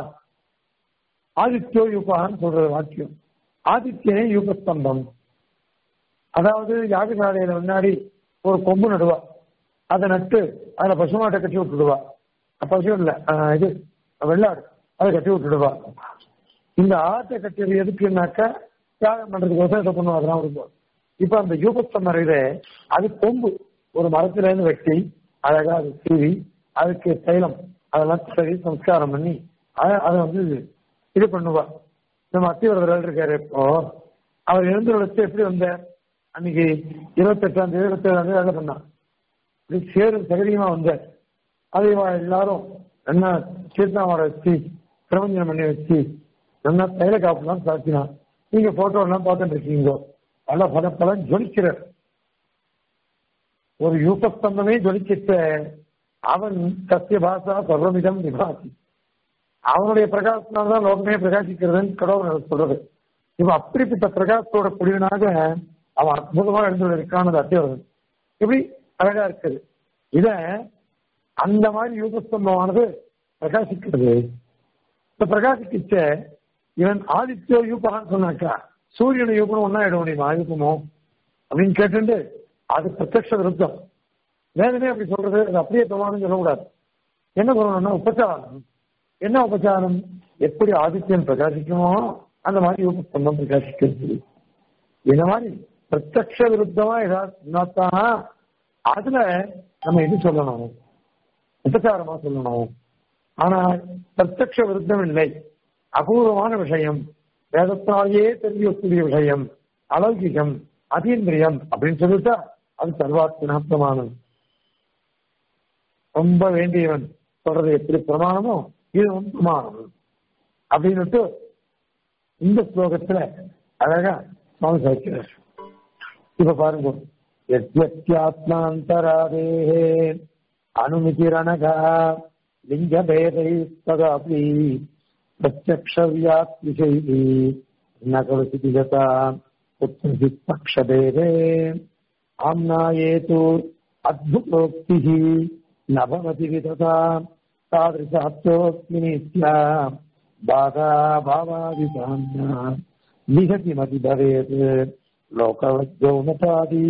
ஆதித்யோ யூபகான்னு சொல்றது வாக்கியம் ஆதித்யனே யூபஸ்தம்பம் அதாவது யாகசாலையில முன்னாடி ஒரு கொம்பு நடுவா அதை நட்டு அதுல பசுமாட்டை கட்டி விட்டுடுவா பசு இல்ல இது வெள்ளாடு அதை கட்டி விட்டுடுவா இந்த ஆட்டை கட்டியது எதுக்குன்னாக்கா தியாகம் பண்றதுக்கு இதை பண்ணுவா அதெல்லாம் இருக்கும் இப்ப அந்த யூபஸ்தம் மறையிலே அது கொம்பு ஒரு மரத்துல இருந்து வெட்டி அழகா அது சீவி அதுக்கு தைலம் அதெல்லாம் சரி சம்ஸ்காரம் பண்ணி அத- அதை வந்து இது பண்ணுவா நம்ம அத்திவரதர் இருக்காரு இப்போ அவர் எழுந்து வச்சு எப்படி வந்தார் அன்னைக்கு இருபத்தெட்டாம் தேதி இருபத்தேழாம் தேதி வேலை பண்ணான் இப்படி சேரும் சகதியமா வந்தார் அதை இவ எல்லாரும் என்ன கீர்த்தனாவோட வச்சு பிரபஞ்சனம் பண்ணி வச்சு நல்லா தைல காப்புலாம் சாத்தினான் நீங்க போட்டோ எல்லாம் பார்த்துட்டு இருக்கீங்க பல பல பல ஜொலிக்கிறார் ஒரு யூகஸ்தம்பமே ஜொலிச்சிட்ட அவன் சத்திய பாசா சர்வமிதம் விபாசி அவனுடைய பிரகாசத்தினால்தான் லோகமே பிரகாசிக்கிறதுன்னு கடவுள் சொல்றது இவன் அப்படிப்பட்ட பிரகாசத்தோட குடிவனாக அவன் அற்புதமா எழுந்து இருக்கானது அத்தியவர்கள் எப்படி அழகா இருக்குது இத அந்த மாதிரி யூகஸ்தம்பமானது பிரகாசிக்கிறது இந்த பிரகாசிக்கிச்ச இவன் ஆதித்யோ யூபகான்னு சொன்னாக்கா சூரியனை யூபகம் ஒன்னா இட முடியுமா யூபமோ அப்படின்னு கேட்டுண்டு அது பிரத்யக்ஷ விருத்தம் வேதமே அப்படி சொல்றது அது அப்படியே பிரமாணம் சொல்லக்கூடாது என்ன சொல்லணும்னா உபச்சாரம் என்ன உபச்சாரம் எப்படி ஆதித்யன் பிரகாசிக்குமோ அந்த மாதிரி யூபஸ்தம்பம் பிரகாசிக்கிறது இந்த மாதிரி பிரத்யக்ஷ விருத்தமா ஏதாவது அதுல நம்ம இது சொல்லணும் உபச்சாரமா சொல்லணும் ஆனால் பிரத்யக்ஷ விருத்தம் இல்லை அபூர்வமான விஷயம் வேதத்தினாலேயே தெரியக்கூடிய விஷயம் அலௌகிகம் அதீந்திரியம் அப்படின்னு சொல்லிட்டா அது சர்வாத்மனாப்தமானது ரொம்ப வேண்டியவன் சொல்றது எப்படி பிரமாணமோ இதுவும் பிரமாணம் அப்படின்னுட்டு இந்த ஸ்லோகத்துல அழகா சுவாமி சாய்க்கிறார் இப்ப பாருங்க யத்யத்யாத்மாந்தராதேஹே அனுமிதிரணகா லிங்கபேதைஸ்ததாபி प्रत्यक्षव्याप्तिशैली न करोति गता कुत्रचित् पक्षभेदे आम्नायेतु अद्भुतोक्तिः न भवति वितता तादृशाप्तोऽस्मिनित्या बाधा भावादिसाम्या निहति मति भवेत् लोकवद्यौनतादि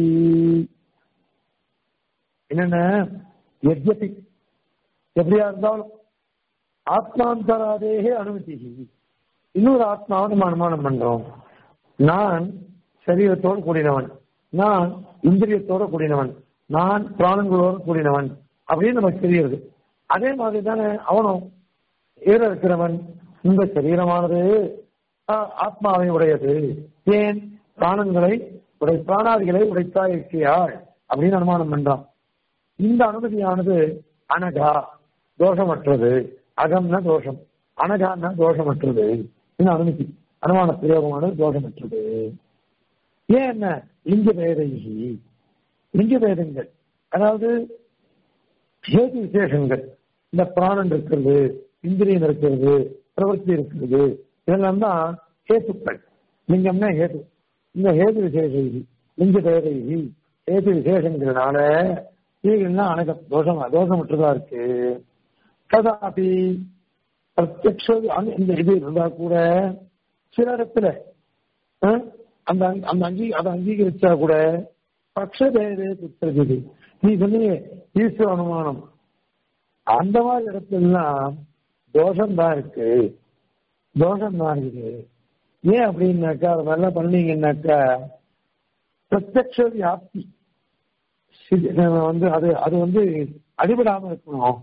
என்னென்ன எத்யபி எப்படியா இருந்தாலும் ஆத்மாந்தராதேகே அனுமதி இன்னொரு ஆத்மாவை நம்ம அனுமானம் பண்றோம் நான் சரீரத்தோடு கூடினவன் நான் இந்திரியத்தோடு கூடினவன் நான் பிராணங்களோடு கூடினவன் அப்படின்னு நமக்கு தெரியுது அதே மாதிரி தானே அவனும் ஏற இருக்கிறவன் இந்த சரீரமானது ஆஹ், ஆத்மாவை உடையது ஏன் பிராணங்களை உடை பிராணாதிகளை உடைத்தா இருக்கியாள் அப்படின்னு அனுமானம் பண்றான் இந்த அனுமதியானது அனகா தோஷமற்றது அகம்னா தோஷம் அனகான்னா தோஷமற்றது இந்த அனுமதி அனுமான பிரயோகமானது தோஷமற்றது ஏன் என்ன லிங்க பேதைகி லிங்க பேதங்கள் அதாவது ஹேது விசேஷங்கள் இந்த பிராணன் இருக்கிறது இந்திரியம் இருக்கிறது பிரவர்த்தி இருக்கிறது இதெல்லாம் தான் ஹேத்துக்கள் லிங்கம்னா ஹேது இந்த ஹேது விசேஷி லிங்க பேதைகி ஹேது விசேஷங்கிறதுனால இவைகள்லாம் அனக தோஷமா தோஷமற்றதா இருக்கு கதாபி பிரத்யக்ஷ அங்க- இந்த இது இருந்தா கூட சில இடத்துல அஹ், அந்த அங்க- அந்த அங்கீ அதை அங்கீகரிச்சா கூட பக்ஷபேதே குத்தது நீ சொன்னீங்க ஈஸ்வர அனுமானம் அந்த மாதிரி இடத்துலலாம் தோஷம் தான் இருக்கு தோஷம் தான் இருக்குது ஏன் அப்படின்னாக்கா அது மாதிரிலாம் பண்ணீங்கன்னாக்கா பிரத்யக்ஷ வியாப்தி சிதி- நம்ம வந்து அது அது வந்து அடிபடாம இருக்கணும்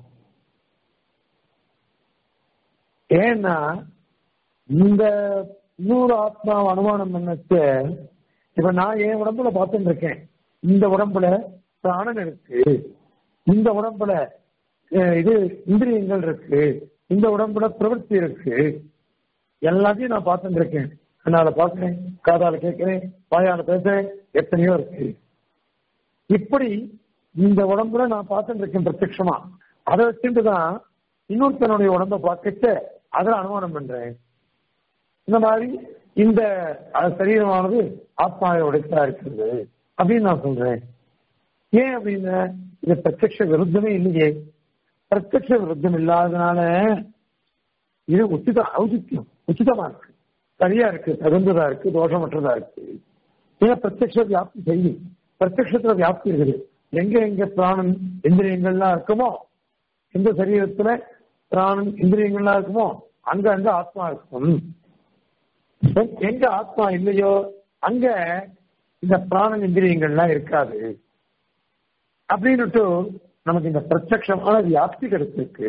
ஏன்னா இந்த இன்னொரு ஆத்மாவை அனுமானம் பண்ணச்சு இப்ப நான் என் உடம்புல பார்த்துட்டு இருக்கேன் இந்த உடம்புல பிராணன் இருக்கு இந்த உடம்புல அஹ், இது இந்திரியங்கள் இருக்கு இந்த உடம்புல பிரவൃத்தி இருக்கு எல்லாத்தையும் நான் பார்த்துட்டு இருக்கேன் கண்ணால பார்க்கிறேன் காதால கேட்கிறேன் வாயால பேசுறேன் எத்தனையோ இருக்கு இப்படி இந்த உடம்புல நான் பார்த்துட்டு இருக்கேன் பிரத்யட்சமா அதை வச்சுட்டு தான் இன்னொருத்தனுடைய உடம்ப பார்த்துட்டு அதை அனுமானம் பண்றேன் இந்த மாதிரி இந்த அஹ், சரீரமானது ஆத்மாவை உடைத்தா இருக்கிறது அப்படின்னு நான் சொல்றேன் ஏன் அப்படின்னு இது பிரத்யக்ஷ விருத்தமே இல்லையே பிரத்யக்ஷ விருத்தம் இல்லாதனால இது உச்சித ஔச்சித்யம் உச்சிதமா இருக்கு சரியா இருக்கு தகுந்ததா இருக்கு தோஷமற்றதா இருக்கு ஏன்னா பிரத்யக்ஷ வியாப்தி செய்யும் பிரத்யக்ஷத்துல வியாப்தி இருக்குது எங்க எங்க பிராணன் இந்திரியங்கள்லாம் இருக்குமோ எந்த சரீரத்துல பிராணன் இந்திரியங்கள்லாம் இருக்குமோ அங்க அங்க ஆத்மா இருக்கும் எங்க ஆத்மா இல்லையோ அங்க இந்த பிராணன் இந்திரியங்கள்லாம் இருக்காது அப்படின்னுட்டு நமக்கு இந்த பிரத்யமான வியாப்தி கிடைச்சிருக்கு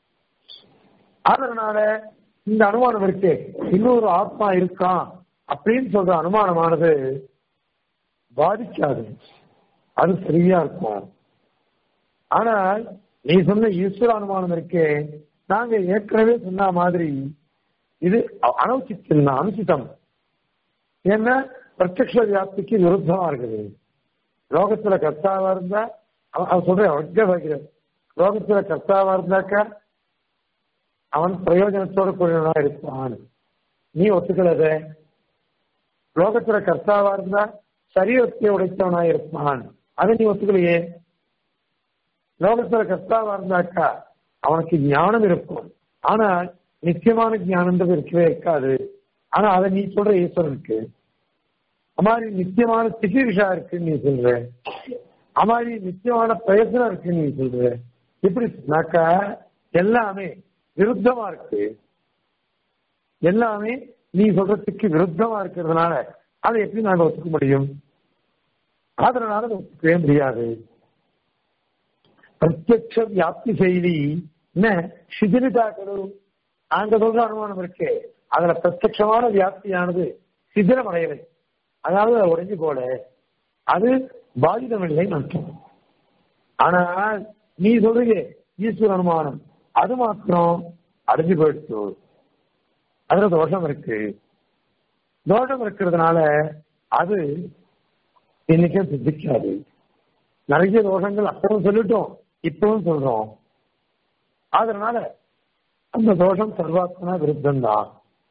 அதனால இந்த அனுமானம் இருக்கு இன்னொரு ஆத்மா இருக்கான் அப்படின்னு சொல்ற அனுமானமானது பாதிக்காது அது சரியா இருக்கும் ஆனால் நீ சொன்ன ஈஸ்வர அனுமானம் இருக்கே நாங்க ஏற்கனவே சொன்ன மாதிரி இது அனௌச்சித்தம் தான், அனுச்சிதம் ஏன்னா பிரத்யக்ஷ வியாப்திக்கு விருத்தமா இருக்குது லோகத்துல கர்த்தாவா இருந்தா அவன் அவன் சொல்றேன் வர்க்க வைக்கிறது லோகத்துல கர்த்தாவா இருந்தாக்கா அவன் பிரயோஜனத்தோட கூடியவனா இருப்பான் நீ ஒத்துக்கலத லோகத்துல கர்த்தாவா இருந்தா சரீரத்தை உடைத்தவனா இருப்பான் அதை நீ ஒத்துக்கலையே லோகத்துல கர்த்தாவா இருந்தாக்கா அவனுக்கு ஞானம் இருக்கும் ஆனால் நிச்சயமான ஞானம்ன்றது இருக்கவே இருக்காது ஆனா அதை நீ சொல்ற ஈஸ்வரனுக்கு அமாரி நிச்சயமான சிகிச்சா இருக்குன்னு நீ சொல்ற அமாரி நிச்சயமான பிரயசனம் இருக்குன்னு நீ சொல்ற எப்படி சொன்னாக்கா எல்லாமே விருத்தமா இருக்கு எல்லாமே நீ சொல்றதுக்கு விருத்தமா இருக்கிறதுனால அதை எப்படி நாங்க ஒத்துக்க முடியும் அதனால அதை ஒத்துக்கவே முடியாது பிரத்யக்ஷ வியாப்தி செய்தி என்ன சிதிலிதா கரு நாங்க சொல்ற அனுமானம் இருக்கு அதுல பிரத்யக்ஷமான வியாப்தியானது சிதிலம் அடையலை அதாவது அது உடைஞ்சு போல அது பாதிதமில்லை அர்த்தம் ஆனால் நீ சொல்றீங்க ஈஸ்வர அனுமானம் அது மாத்திரம் அடைஞ்சு போயிடுச்சு அதுல தோஷம் இருக்கு தோஷம் இருக்கிறதுனால அது இன்னைக்கும் சித்திக்காது நிறைய தோஷங்கள் அப்பவும் சொல்லிட்டோம் இப்பவும் சொல்றோம் அதனால அந்த தோஷம் சர்வாத்மனா விருத்தம் தான்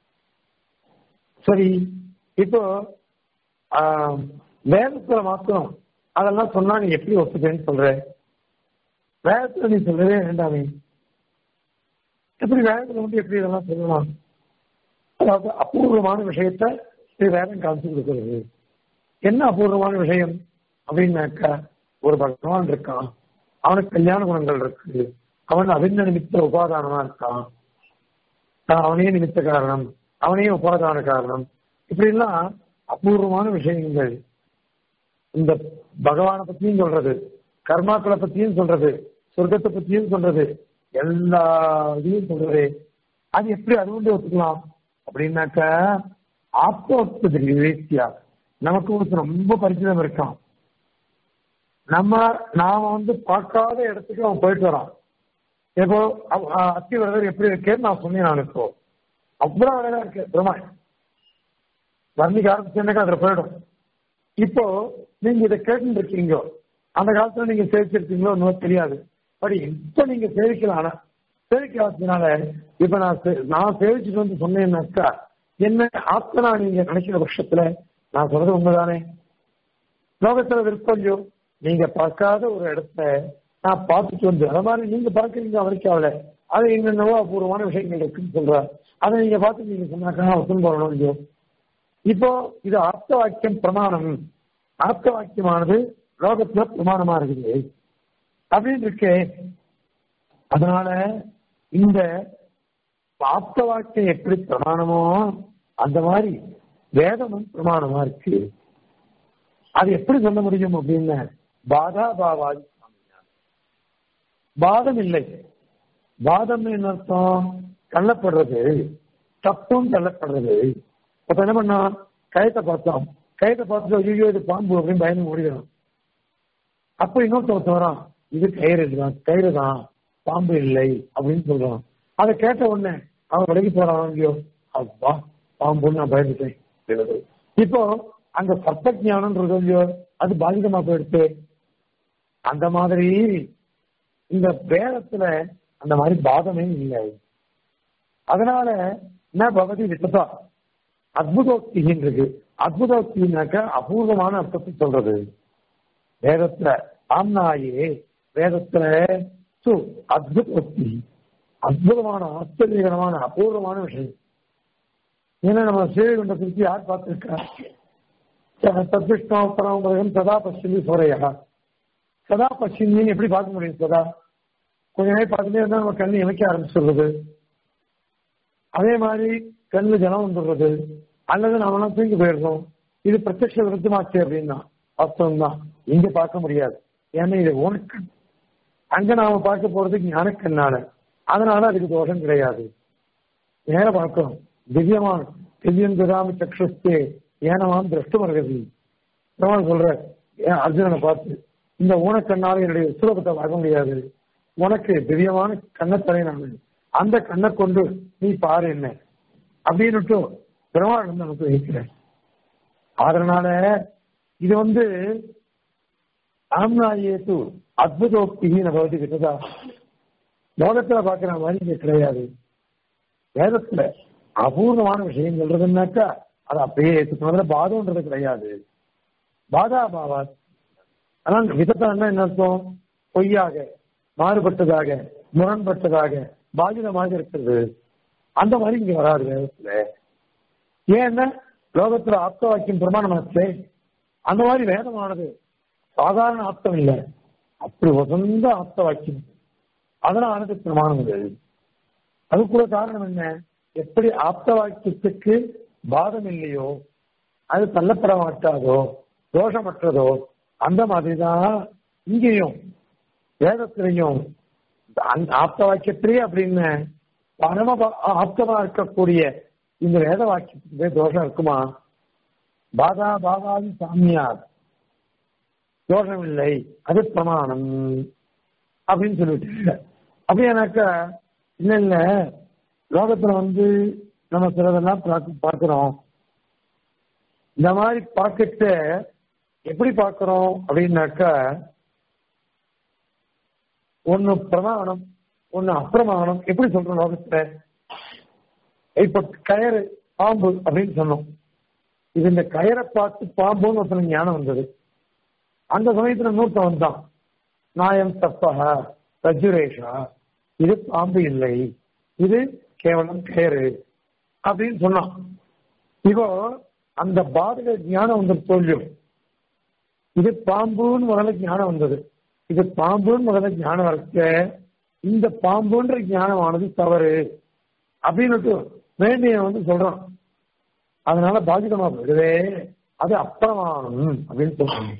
சரி இப்போ ஆஹ், வேதத்துல மாத்திரம் அதெல்லாம் சொன்னா நீ எப்படி ஒத்துப்பேன்னு சொல்ற வேதத்துல நீ சொல்லவே வேண்டாமே எப்படி வேதத்துல வந்து எப்படி இதெல்லாம் சொல்லலாம் அதாவது அபூர்வமான விஷயத்த இது வேதம் காமிச்சு கொடுக்கிறது என்ன அபூர்வமான விஷயம் அப்படின்னாக்கா ஒரு பகவான் இருக்கான் அவனுக்கு கல்யாண குணங்கள் இருக்கு அவன் அபிந்த நிமித்த உபாதானமா இருக்கான் ஆஹ் அவனே நிமித்த காரணம் அவனே உபாதான காரணம் இப்படி எல்லாம் அபூர்வமான விஷயங்கள் இந்த பகவானை பத்தியும் சொல்றது கர்மாக்களை பத்தியும் சொல்றது சொர்க்கத்தை பத்தியும் சொல்றது எல்லா இதையும் சொல்றது அது எப்படி அது வந்து ஒத்துக்கலாம் அப்படின்னாக்கா ஆத்மோத்பதி விவேக்தியா நமக்கு ஒருத்தர் ரொம்ப பரிச்சிதம் இருக்கான் நம்ம நாம வந்து பார்க்காத இடத்துக்கு அவன் போயிட்டு வரான் இப்போ அவ- அஹ் அத்திவரதர் எப்படி இருக்கேன்னு நான் சொன்னேன் நான் இப்போ அவ்வளவு அழகா இருக்கு பெருமாள் வர்ணிக்க ஆரம்பிச்சேன்னாக்கா அதுல போயிடும் இப்போ நீங்க இதை கேட்டு இருக்கீங்க அந்த காலத்துல நீங்க சேவிச்சிருக்கீங்களோ இன்னும் தெரியாது பட் இப்ப நீங்க சேவிக்கலாம் ஆனா சேவிக்காததுனால இப்ப நான் சே- நான் சேவிச்சுட்டு வந்து சொன்னேன்னாக்கா என்ன ஆத்மனா நீங்க நினைக்கிற பட்சத்துல நான் சொல்றது உண்மைதானே லோகத்துல விருப்பம்லையோ நீங்க பார்க்காத ஒரு இடத்த நான் பார்த்துட்டு வந்து அந்த மாதிரி நீங்க பார்க்கறீங்க அவருக்கு அவளை அது என்னென்னவோ அபூர்வமான விஷயங்கள் இருக்குன்னு சொல்றார் அதை நீங்க பார்த்து நீங்க சொன்னாக்கா ஒத்துன்னு போறணும் இல்லையோ இப்போ இது ஆப்த வாக்கியம் பிரமாணம் ஆப்த வாக்கியமானது லோகத்துல பிரமாணமா இருக்குது அப்படின்னு இருக்கே அதனால இந்த ஆப்த வாக்கியம் எப்படி பிரமாணமோ அந்த மாதிரி வேதமும் பிரமாணமா இருக்கு அது எப்படி சொல்ல முடியும் அப்படின்னு பாதா பாவாதி பாதம் இல்லை பாதம் என்ன அர்த்தம் தள்ளப்படுறது தப்பும் தள்ளப்படுறது அப்ப என்ன பண்ணா கயத்தை பார்த்தோம் கயத்தை பார்த்துட்டு ஐயோ இது பாம்பு அப்படின்னு பயந்து ஓடிடணும் அப்ப இன்னொருத்தர் வரான் இது கயிறு தான் கயிறு தான் பாம்பு இல்லை அப்படின்னு சொல்றான் அதை கேட்ட உடனே அவன் விலகி போறான் ஐயோ அப்பா பாம்புன்னு நான் பயந்துட்டேன் அப்படின்றது. இப்போ அங்க சர்ப்ப ஞானம்ன்றது இல்லையோ அது பாதிதமா போயிடுச்சு அந்த மாதிரி இந்த வேதத்துல அந்த மாதிரி பாதமே இல்லை அதனால என்ன பகவதி விட்டதா அத்புதோக்தின்னு இருக்கு அத்புதோக்தினாக்க அபூர்வமான அர்த்தத்தை சொல்றது வேதத்துல ஆம்னாயே வேதத்துல சு அத்புதோக்தி அற்புதமான ஆச்சரியகரமான அபூர்வமான விஷயம் ஏன்னா நம்ம ஸ்ரீகுண்ட குறித்து யார் பார்த்திருக்கா தத்விஷ்ணோத்தரம் சதா பஷ்யமி சோரையா சதா பஷ்யமின்னு எப்படி பார்க்க முடியும் சதா கொஞ்ச நேரம் பார்த்துட்டே இருந்தா நம்ம கண்ணு இமைக்க ஆரம்பிச்சிடுறது அதே மாதிரி கண்ணு ஜலம் வந்துடுறது அல்லது நாமெல்லாம் தூங்கி போயிடுறோம் இது பிரத்யட்ச விருத்தமாச்சு அப்படின்னா வாஸ்தவம் தான் இங்க பார்க்க முடியாது ஏன்னா இது உனக்கு அங்க நாம பார்க்க போறது ஞானக்கண்ணால அதனால அதுக்கு தோஷம் கிடையாது நேர பார்க்கணும் திவ்யமான திவ்யம் துராமி சக்ஷஸ்தே ஏனமாம் திருஷ்டமர்கதி பெருமாள் சொல்ற ஏன் அர்ஜுனனை பார்த்து இந்த ஊனக்கண்ணால என்னுடைய சுலபத்தை பார்க்க முடியாது உனக்கு திவ்யமான கண்ணத்தலை நான் அந்த கண்ணை கொண்டு நீ பாரு என்ன அப்படின்னுட்டு பெருமாள் வந்து நமக்கு வைக்கிறேன் அதனால இது வந்து ஆம்னாயேத்து அத்புதோக்தின்னு பகுதி கிட்டதா லோகத்துல பாக்குற மாதிரி இங்க கிடையாது வேதத்துல அபூர்வமான விஷயம் சொல்றதுன்னாக்கா அது அப்படியே ஏற்றுக்கணும் பாதம்ன்றது கிடையாது பாதா பாவா ஆனால் விதத்தான் என்ன அர்த்தம் பொய்யாக மாறுபட்டதாக முரண்பட்டதாக பாதிதமாக இருக்கிறது அந்த மாதிரி இங்க வராது வேதத்துல ஏன்னா லோகத்துல ஆப்த வாக்கியம் பிரமாணமாச்சே அந்த மாதிரி வேதமானது சாதாரண ஆப்தம் இல்லை அப்படி உசந்த ஆப்த வாக்கியம் அதனால பிரமாணம் இது அது கூட காரணம் என்ன எப்படி ஆப்த வாக்கியத்துக்கு பாதம் இல்லையோ அது தள்ளப்பட மாட்டாதோ தோஷமற்றதோ அந்த மாதிரிதான் இங்கேயும் வேதத்திலையும் ஆப்த வாக்கியத்திலேயே அப்படின்னு பரம ஆப்தமா இருக்கக்கூடிய இந்த வேத வாக்கியத்துக்கு தோஷம் இருக்குமா பாதா பாதாதி சாமியார் தோஷம் இல்லை அது பிரமாணம் அப்படின்னு சொல்லிட்டு அப்படியானாக்கா இல்ல இல்ல லோகத்துல வந்து நம்ம சிலதெல்லாம் பார்க்கிறோம் இந்த மாதிரி பாக்கெட்ட எப்படி பார்க்கிறோம் அப்படின்னாக்கா ஒன்னு பிரமாணம் ஒன்னு அப்பிரமாணம் எப்படி சொல்றோம் லோகத்துல இப்ப கயறு பாம்பு அப்படின்னு சொன்னோம் இது இந்த கயரை பார்த்து பாம்புன்னு ஒருத்தன ஞானம் வந்தது அந்த சமயத்துல நூற்றம் வந்தான் நாயம் தப்பஹா ரஜுரேஷா இது பாம்பு இல்லை இது கேவலம் கயறு அப்படின்னு சொன்னான் இப்போ அந்த பாதக ஞானம் வந்தது தோல்வியும் இது பாம்புன்னு முதல்ல ஞானம் வந்தது இது பாம்புன்னு முதல்ல ஞானம் வரக்க இந்த பாம்புன்ற ஞானமானது தவறு அப்படின்னு வேண்டிய வந்து சொல்றான் அதனால பாதிதமா போயிடுதே அது அப்பிரமாணம் அப்படின்னு சொல்றாங்க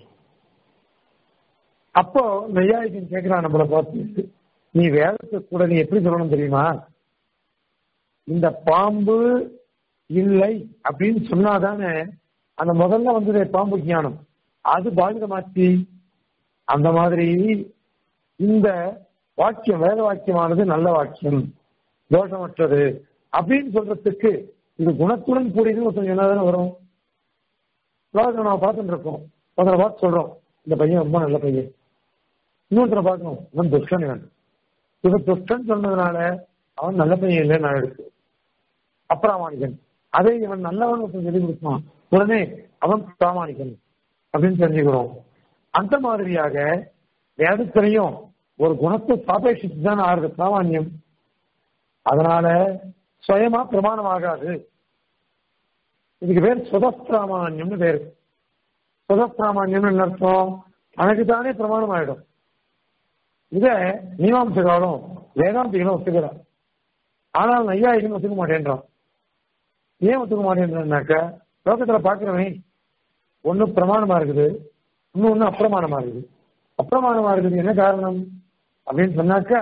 அப்போ நெய்யாயிக்கன் கேட்கிறான் நம்மளை பார்த்து நீ வேதத்தை கூட நீ எப்படி சொல்லணும் தெரியுமா இந்த பாம்பு இல்லை அப்படின்னு சொன்னாதானே அந்த முதல்ல வந்ததே பாம்பு ஞானம் அது பாதிதமாச்சு அந்த மாதிரி இந்த வாக்கியம் வேத வாக்கியமானது நல்ல வாக்கியம் தோஷமற்றது அப்படின்னு சொல்றதுக்கு இது குணத்துடன் கூடியது ஒருத்தன் என்னதானே வரும் லோகத்தை நம்ம பார்த்துட்டு இருக்கோம் ஒருத்தனை பார்த்து சொல்றோம் இந்த பையன் ரொம்ப நல்ல பையன் இன்னொருத்தரை பார்க்கணும் இவன் துஷ்டன் இவன் இவன் துஷ்டன் சொன்னதுனால அவன் நல்ல பையன் இல்லை நான் எடுத்து அப்பிராமாணிகன் அதே இவன் நல்லவன் ஒருத்தன் சொல்லி கொடுப்பான் உடனே அவன் பிராமாணிகன் அப்படின்னு தெரிஞ்சுக்கிறோம் அந்த மாதிரியாக வேதத்திலையும் ஒரு குணத்தை சாபேட்சித்து தான் ஆறுது பிராமான்யம் அதனால சுயமா பிரமாணம் ஆகாது இதுக்கு பேர் சுதப்பிராமான்யம்னு பேரு சுதப்பிராமான்யம்னு என்ன அர்த்தம் தனக்கு தானே பிரமாணம் ஆயிடும் இத மீமாம்சகாலும் வேதாந்திகளும் ஒத்துக்கிறார் ஆனால் நையாயிகளும் ஒத்துக்க மாட்டேன்றான் ஏன் ஒத்துக்க மாட்டேன்றான்னாக்க லோகத்துல பாக்குறவன் ஒண்ணு பிரமாணமா இருக்குது இன்னொன்னு அப்பிரமாணமா இருக்குது அப்பிரமாணமா இருக்குது என்ன காரணம் அப்படின்னு சொன்னாக்கா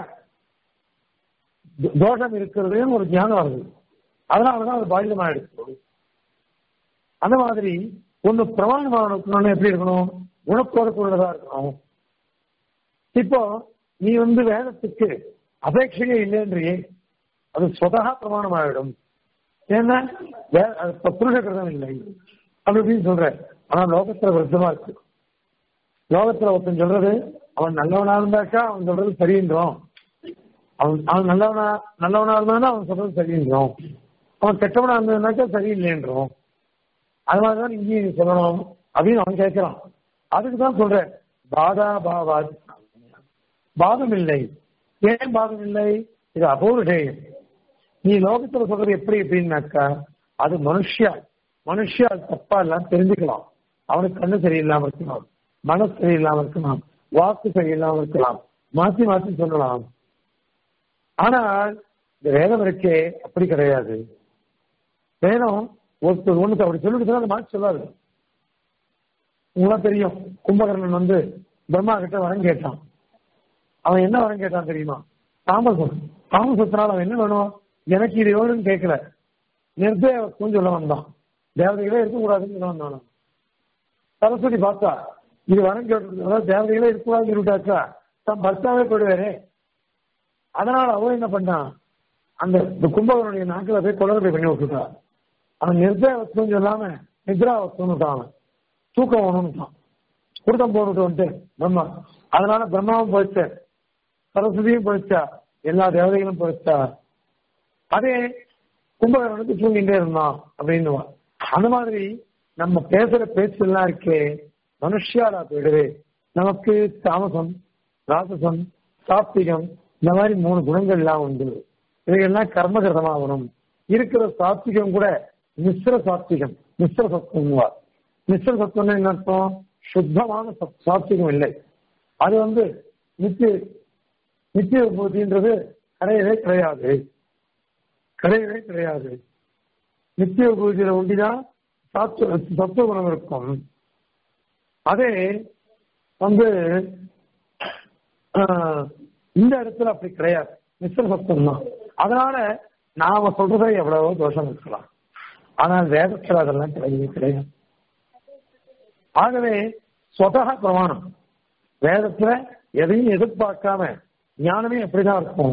தோஷம் இருக்கிறதுன்னு ஒரு ஞானம் வருது அதனாலதான் அது பாதிதமா எடுக்கும் அந்த மாதிரி ஒண்ணு பிரமாணமாக இருக்கணும்னு எப்படி இருக்கணும் குணத்தோடக்கூடியதா இருக்கணும் இப்போ நீ வந்து வேதத்துக்கு அபேட்சையே இல்லைன்றியே அது சொதா பிரமாணமாயிடும் ஏன்னா புருஷ கிருதம் இல்லை அப்படி இப்படின்னு சொல்ற ஆனா லோகத்துல விருத்தமா இருக்கு லோகத்துல ஒருத்தன் சொல்றது அவன் நல்லவனா இருந்தாக்கா அவன் சொல்றது சரின்றோம் அவன் அவன் நல்லவனா நல்லவனா இருந்தானா அவன் சொல்றது சரின்றோம் அவன் கெட்டவனா இருந்ததுனாக்கா சரியில்லைன்றோம் அது மாதிரிதான் இங்கேயும் சொல்லணும் அப்படின்னு அவன் கேட்கிறான் அதுக்கு தான் சொல்றேன் பாதா பாவாதி பாதம் இல்லை ஏன் பாதம் இல்லை இது அபௌருஷேயம் நீ லோகத்துல சொல்றது எப்படி எப்படின்னாக்கா அது மனுஷியா மனுஷியா தப்பா எல்லாம் தெரிஞ்சுக்கலாம் அவனுக்கு கண்ணு சரியில்லாம இருக்கலாம் மனசு சரியில்லாம இருக்கலாம் வாக்கு சரியில்லாம இருக்கலாம் மாத்தி மாத்தி சொல்லலாம் ஆனால் இந்த வேதம் இருக்கே அப்படி கிடையாது வேதம் ஒருத்தர் ஒண்ணு அப்படி சொல்லிட்டு அதை மாற்றி சொல்லாது உங்களுக்கு தெரியும் கும்பகர்ணன் வந்து பிரம்மா கிட்ட வரம் கேட்டான் அவன் என்ன வரம் கேட்டான் தெரியுமா தாமசம் தாமசத்தினால அவன் என்ன வேணும் எனக்கு இது வேணும்னு கேட்கல நிர்தேவத்துவம் சொல்ல வந்தான் தேவதைகளே இருக்கக்கூடாதுன்னு சொல்ல வந்தான் அவன். சரஸ்வதி பார்த்தா இது வரம் கேட்டு அதாவது தேவதைகளே இருக்கக்கூடாதுன்னு சொல்லிட்டாக்கா தன் பர்த்தாவே போயிடுவாரே அதனால அவன் என்ன பண்ணான் அந்த இந்த கும்பகனுடைய நாக்கில போய் குளறுபடி பண்ணி விட்டுட்டா அவன் நிர்தேவத்துவம் சொல்லாம நித்ராவத்துவம் அவன் தூக்கம் வேணும்னுட்டான் குருத்தம் போட்டுட்டு வந்துட்டு பிரம்மா அதனால பிரம்மாவும் போயிடுச்சு சரஸ்வதியும் போயிடுச்சா எல்லா தேவதைகளும் போயிடுச்சா அதே கும்பகர்ணனுக்கு தூங்கிட்டே இருந்தான் அப்படின்னு அந்த மாதிரி நம்ம பேசுற பேச்சு எல்லாம் இருக்கே மனுஷியாரா போயிடுவே நமக்கு தாமசம் ராசசம் சாத்விகம் இந்த மாதிரி மூணு குணங்கள் எல்லாம் உண்டு இவையெல்லாம் கர்மகிருதமாகணும் இருக்கிற சாத்விகம் கூட மிஸ்ர சாத்விகம் மிஸ்ர சத்துவம் மிஸ்ர சத்துவம்னு என்ன அர்த்தம் சுத்தமான சத்- சாத்விகம் இல்லை அது வந்து நித்திய நித்திய விபூதின்றது கிடையவே கிடையாது கிடையவே கிடையாது நித்திய விபூதியில ஒண்டிதான் சாத்துவ சத்துவ குணம் இருக்கும் அதே வந்து ஆஹ், இந்த இடத்துல அப்படி கிடையாது மிஸ்ர சத்துவம் தான் அதனால நாம சொல்றதை எவ்வளவோ தோஷம் இருக்கலாம் ஆனால் வேதத்தில் அதெல்லாம் கிடையவே கிடையாது ஆகவே சொதக பிரமாணம் வேதத்துல எதையும் எதிர்பார்க்காம ஞானமே அப்படிதான் இருக்கும்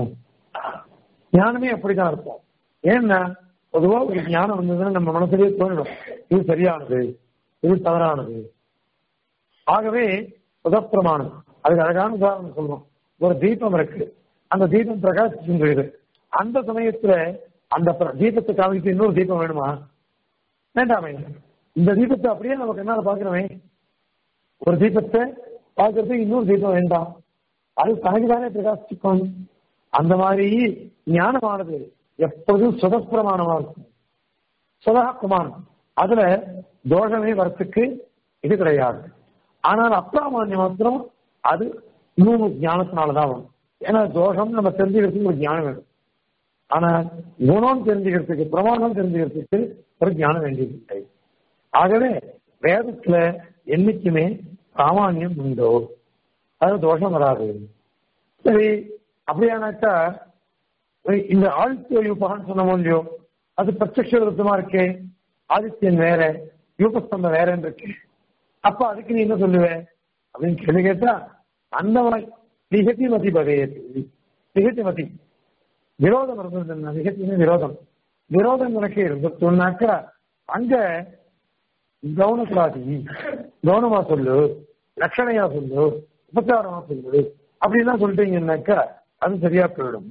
ஞானமே அப்படிதான் இருக்கும் ஏன்னா பொதுவா ஒரு ஞானம் வந்ததுன்னா நம்ம மனசுலயே தோணிடும் இது சரியானது இது தவறானது ஆகவே புதப்பிரமாணம் அதுக்கு அழகான உதாரணம் சொல்றோம் ஒரு தீபம் இருக்கு அந்த தீபம் பிரகாசிச்சுங்கிறது அந்த சமயத்துல அந்த பிர- தீபத்தை காமிச்சு இன்னொரு தீபம் வேணுமா வேண்டாமே இந்த தீபத்தை அப்படியே நமக்கு என்னால பாக்குறோமே ஒரு தீபத்தை பார்க்கறதுக்கு இன்னொரு தீபம் வேண்டாம் அது தனக்குதானே பிரகாசிக்கும் அந்த மாதிரி ஞானமானது எப்பொழுதும் சுதப்பிரமாணமா இருக்கும் சுதா பிரமாணம் அதுல தோஷமே வரத்துக்கு இது கிடையாது ஆனால் அப்பிராமான்யம் மாத்திரம் அது இன்னும் ஞானத்தினாலதான் வரும் ஏன்னா தோஷம் நம்ம தெரிஞ்சுக்கிறதுக்கு ஒரு ஞானம் வேணும் ஆனா குணம் தெரிஞ்சுக்கிறதுக்கு பிரமாணம் தெரிஞ்சுக்கிறதுக்கு ஒரு ஞானம் வேண்டியதில்லை ஆகவே வேதத்துல என்னைக்குமே பிராமான்யம் உண்டோ அது தோஷம் வராது சரி அப்படியானாக்கா இந்த ஆழ்த்திய யூபகான்னு சொன்னோமோ இல்லையோ அது பிரத்யக்ஷ விருத்தமா இருக்கே ஆதித்யன் வேற யூபஸ்தம்பம் வேறன்னு இருக்கு அப்ப அதுக்கு நீ என்ன சொல்லுவ அப்படின்னு கேள்வி கேட்டா அந்த மாதிரி நிகத்தி மதி பகையது நிகத்தி மதி விரோதம் இருந்தது நிகத்தின விரோதம் விரோதம் எனக்கு இருந்துச்சுன்னாக்கா அங்க கவனக்குலாதி கவனமா சொல்லு லட்சணையா சொல்லு உபச்சாரமா சொல்லு அப்படின்லாம் சொல்லிட்டீங்கன்னாக்கா அது சரியா போயிடும்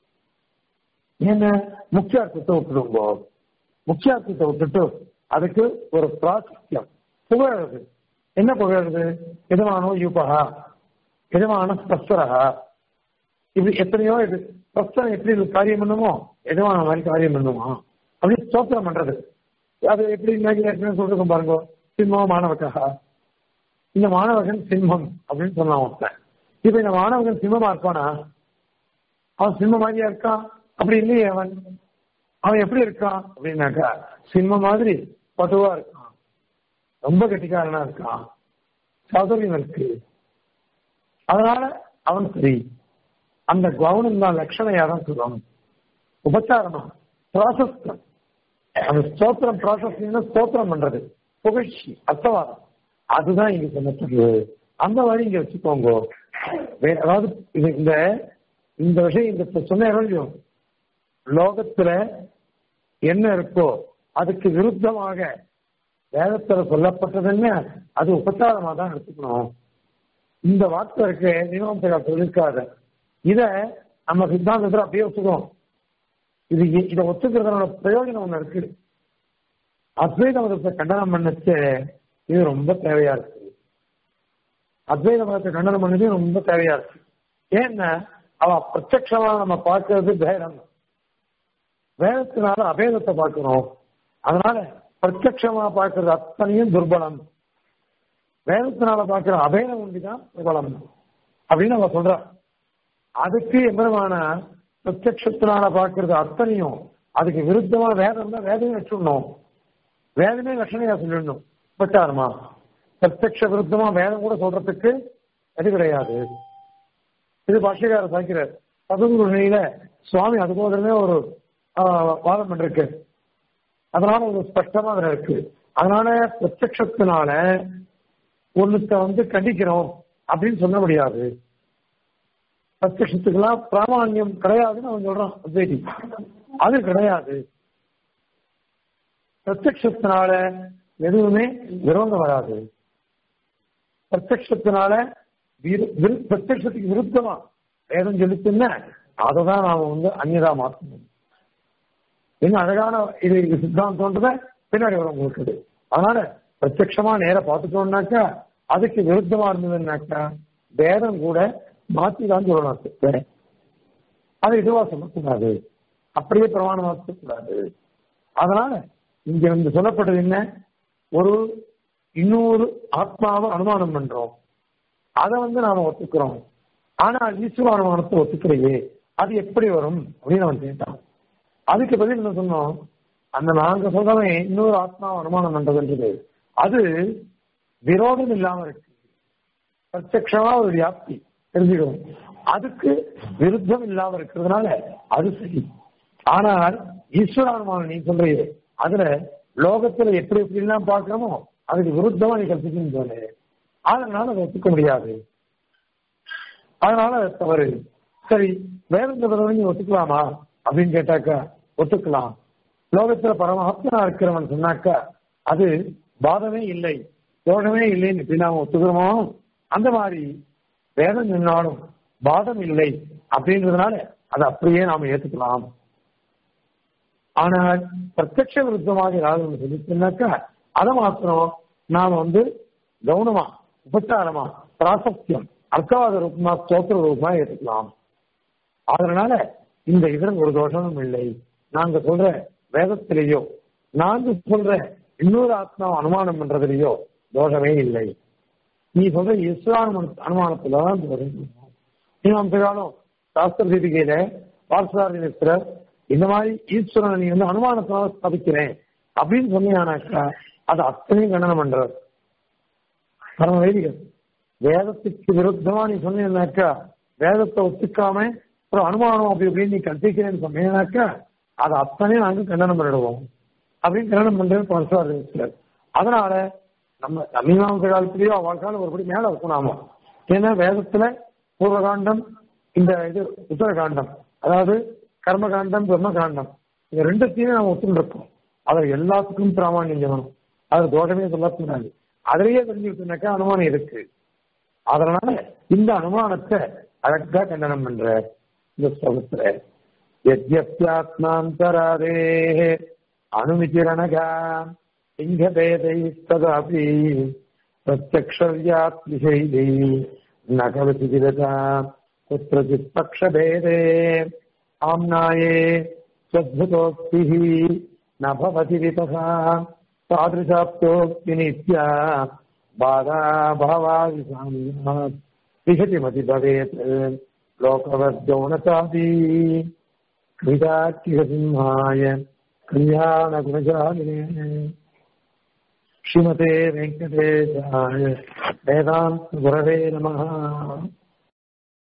ஏன்னா முக்கியார்த்தத்தை விட்டுடுங்கோ முக்கியார்த்தத்தை விட்டுட்டு அதுக்கு ஒரு பிராசியம் புகழது என்ன புகழது எதமானோ யூபகா எதமான ஸ்பஸ்தரகா இப்படி எத்தனையோ இது பிரஸ்தரம் எப்படி இது காரியம் பண்ணுமோ எதமான மாதிரி காரியம் பண்ணுமா அப்படி ஸ்தோத்திரம் பண்றது அது எப்படி ஏற்கனவே சொல்றோம் பாருங்க சிம்மம் மாணவக்கா இந்த மாணவகன் சிம்மம் அப்படின்னு சொன்னான் ஒருத்தன் இப்ப இந்த மாணவகன் சிம்மமா இருப்பானா அவன் சிம்ம மாதிரியா இருக்கான் அப்படி இல்லையே அவன் அவன் எப்படி இருக்கான் அப்படின்னாக்கா சிம்ம மாதிரி பட்டுவா இருக்கான் ரொம்ப கெட்டிக்காரனா இருக்கான் சௌகரியம் இருக்கு அதனால அவன் சரி அந்த கவனம் தான் லட்சணையா தான் சொல்லணும் உபச்சாரமா ப்ராசஸ் அந்த ஸ்தோத்திரம் ப்ராசஸ் ஸ்தோத்திரம் பண்றது புகழ்ச்சி அர்த்தவாதம் அதுதான் இங்க சொல்லப்படுது அந்த மாதிரி இங்க வச்சுக்கோங்க வே- அதாவது இது இந்த இந்த விஷயம் இந்த சொன்ன இல்லையோ லோகத்துல என்ன இருக்கோ அதுக்கு விருத்தமாக வேதத்துல சொல்லப்பட்டது என்ன அது உபச்சாரமா தான் எடுத்துக்கணும் இந்த வார்த்தை இருக்கு மீமாம்சகா சொல்லியிருக்காத இத நம்ம சித்தாந்தத்துல அப்படியே ஒத்துக்கிறோம் இது இதை ஒத்துக்கிறதுனோட பிரயோஜனம் ஒண்ணு இருக்கு அத்வைத மதத்தை கண்டனம் பண்ணச்சு இது ரொம்ப தேவையா இருக்கு அத்வைத மதத்தை கண்டனம் பண்ணது ரொம்ப தேவையா இருக்கு ஏன்னா அவ பிரத்யக்ஷமா நம்ம பார்க்கறது பேரம் வேதத்தினால அபேதத்தை பார்க்கிறோம் அதனால பிரத்யக்ஷமா பார்க்கறது அத்தனையும் துர்பலம் வேதத்தினால பார்க்கிற அபேதம் ஒன்றிதான் பிரபலம் அப்படின்னு அவ சொல்றா அதுக்கு எம்பெருமான பிரத்யக்ஷத்தினால பார்க்கறது அத்தனையும் அதுக்கு விருத்தமா வேதம் தான் வேதமே வச்சுடணும் வேதமே லட்சணையா சொல்லிடணும் பட்டாருமா பிரத்யக்ஷ விருத்தமா வேதம் கூட சொல்றதுக்கு அது கிடையாது இது பாஷ்யக்காரர் சாய்க்கிறார் பதங்குருணையில சுவாமி அது போதுமே ஒரு ஆஹ், வாதம் பண்ணிருக்கு அதனால ஒரு ஸ்பஷ்டமா அதுல இருக்கு அதனால பிரத்யக்ஷத்தினால ஒண்ணுத்த வந்து கண்டிக்கிறோம் அப்படின்னு சொல்ல முடியாது பிரத்யக்ஷத்துக்கெல்லாம் பிராமான்யம் கிடையாதுன்னு அவன் சொல்றான் அத்வைதி அது கிடையாது பிரத்யக்ஷத்தினால எதுவுமே விரோதம் வராது பிரத்யக்ஷத்தினால விரு- விரு- பிரத்யக்ஷத்துக்கு விருத்தமா வேதம் சொல்லிச்சுன்னா அதை தான் நாம வந்து அந்நியதா மாற்றணும் என்ன அழகான இது இது சித்தாந்தம்ன்றத பின்னாடி வரும் உங்களுக்கு இது. அதனால பிரத்யட்சமா நேர பார்த்துட்டோம்னாக்கா அதுக்கு விருத்தமா இருந்ததுன்னாக்கா வேதம் கூட மாத்தி தான் சொல்லணும் அது. அதை இதுவா சொல்லக்கூடாது அப்படியே பிரமாணமா சொல்லக்கூடாது அதனால இங்க வந்து சொல்லப்பட்டது என்ன ஒரு இன்னொரு ஆத்மாவை அனுமானம் பண்றோம் அதை வந்து நாம ஒத்துக்கிறோம் ஆனா ஈஸ்வர அனுமானத்தை ஒத்துக்கலையே அது எப்படி வரும் அப்படின்னு அவன் கேட்டான் அதுக்கு பதில் என்ன சொன்னோம் அந்த நாங்க சொல்றவன் இன்னொரு ஆத்மாவை அனுமானம் பண்றதுன்றது அது விரோதம் இல்லாம இருக்கு பிரத்யக்ஷமா ஒரு வியாப்தி தெரிஞ்சுக்கணும் அதுக்கு விருத்தம் இல்லாம இருக்கிறதுனால அது சரி ஆனால் ஈஸ்வரானுமானம் நீ சொல்றியே அதுல லோகத்துல எப்படி எப்படி எல்லாம் பார்க்கணுமோ அதுக்கு விருத்தமா நீ கற்பிக்கணும் போல அதனால அதை ஒத்துக்க முடியாது அதனால அது தவறு சரி வேதங்கிறத நீ ஒத்துக்கலாமா அப்படின்னு கேட்டாக்கா ஒத்துக்கலாம் லோகத்துல பரமாத்மா இருக்கிறவன் சொன்னாக்கா அது பாதமே இல்லை தோஷமே இல்லைன்னு எப்படி நாம ஒத்துக்கிறோமோ அந்த மாதிரி வேதம் சொன்னாலும் பாதம் இல்லை அப்படின்றதுனால அதை அப்படியே நாம ஏத்துக்கலாம் ஆனால் பிரத்யட்ச விருத்தமாக ஏதாவது ஒன்று சொல்லிச்சுனாக்கா அதை மாத்திரம் நாம வந்து கவனமா உபச்சாரமா பிராசத்தியம் அர்த்தவாத ரூபமா ஸ்தோத்திர ரூபமா ஏற்றுக்கலாம் அதனால இந்த இதில் ஒரு தோஷமும் இல்லை நாங்க சொல்ற வேதத்திலேயோ நாங்க சொல்ற இன்னொரு ஆத்மா அனுமானம் பண்றதுலயோ தோஷமே இல்லை நீ சொல்ற இஸ்லாம அனுமானத்துல தான் தோஷம் நீங்க காலம் சாஸ்திர தீபிகையில பார்சாரி மிஸ்ரர் இந்த மாதிரி ஈஸ்வரனை நீ வந்து அனுமானத்தினால ஸ்தாபிக்கிறேன் அப்படின்னு சொன்னீங்கன்னாக்கா அது அத்தனையும் கண்டனம் பண்றார் பரம வைதிகர் வேதத்துக்கு விருத்தமா நீ சொன்னீங்கன்னாக்கா வேதத்தை ஒத்துக்காம ஒரு அனுமானம் அப்படி இப்படின்னு நீ கற்பிக்கிறேன்னு சொன்னீங்கன்னாக்கா அது அத்தனையும் நாங்க கண்டனம் பண்ணிடுவோம் அப்படின்னு கண்டனம் பண்றது பரசுவார் சிலர் அதனால நம்ம தமிழ்நாடு காலத்திலேயோ அவள் காலம் ஒருபடி மேல இருக்கும் நாம ஏன்னா வேதத்துல பூர்வகாண்டம் இந்த இது உத்தரகாண்டம் அதாவது கர்மகாண்டம் பிரம்மகாண்டம் இந்த ரெண்டுத்தையுமே நம்ம ஒத்துன்னு இருக்கோம் அதை எல்லாத்துக்கும் பிராமணியம் சொல்லணும் அது தோஷமே சொல்லக்கூடாது அதிலேயே தெரிஞ்சுக்கிட்டுனாக்கா அனுமானம் இருக்கு அதனால இந்த அனுமானத்தை அழகா கண்டனம் பண்ற இந்த ஸ்லோகத்துல யத்யப்யாத்மாந்தராதே அனுமிதிரணகா லிங்கபேதைஸ்ததாபி பிரத்யக்ஷவ்யாத்விஷைதை நகவதி விததா குத்திரச்சித் பக்ஷபேதே ஆம்னாயே स्वद्भुतोक्तिः न भवति वितथा तादृशाप्तोक्ति नित्या बाधा भावादिसाम्यात् विशति मति भवेत् लोकवद्गौणतापि क्रीडाख्यसिंहाय कल्याणगुणशालिने श्रीमते वेङ्कटेशाय वेदान्तगुरवे नमः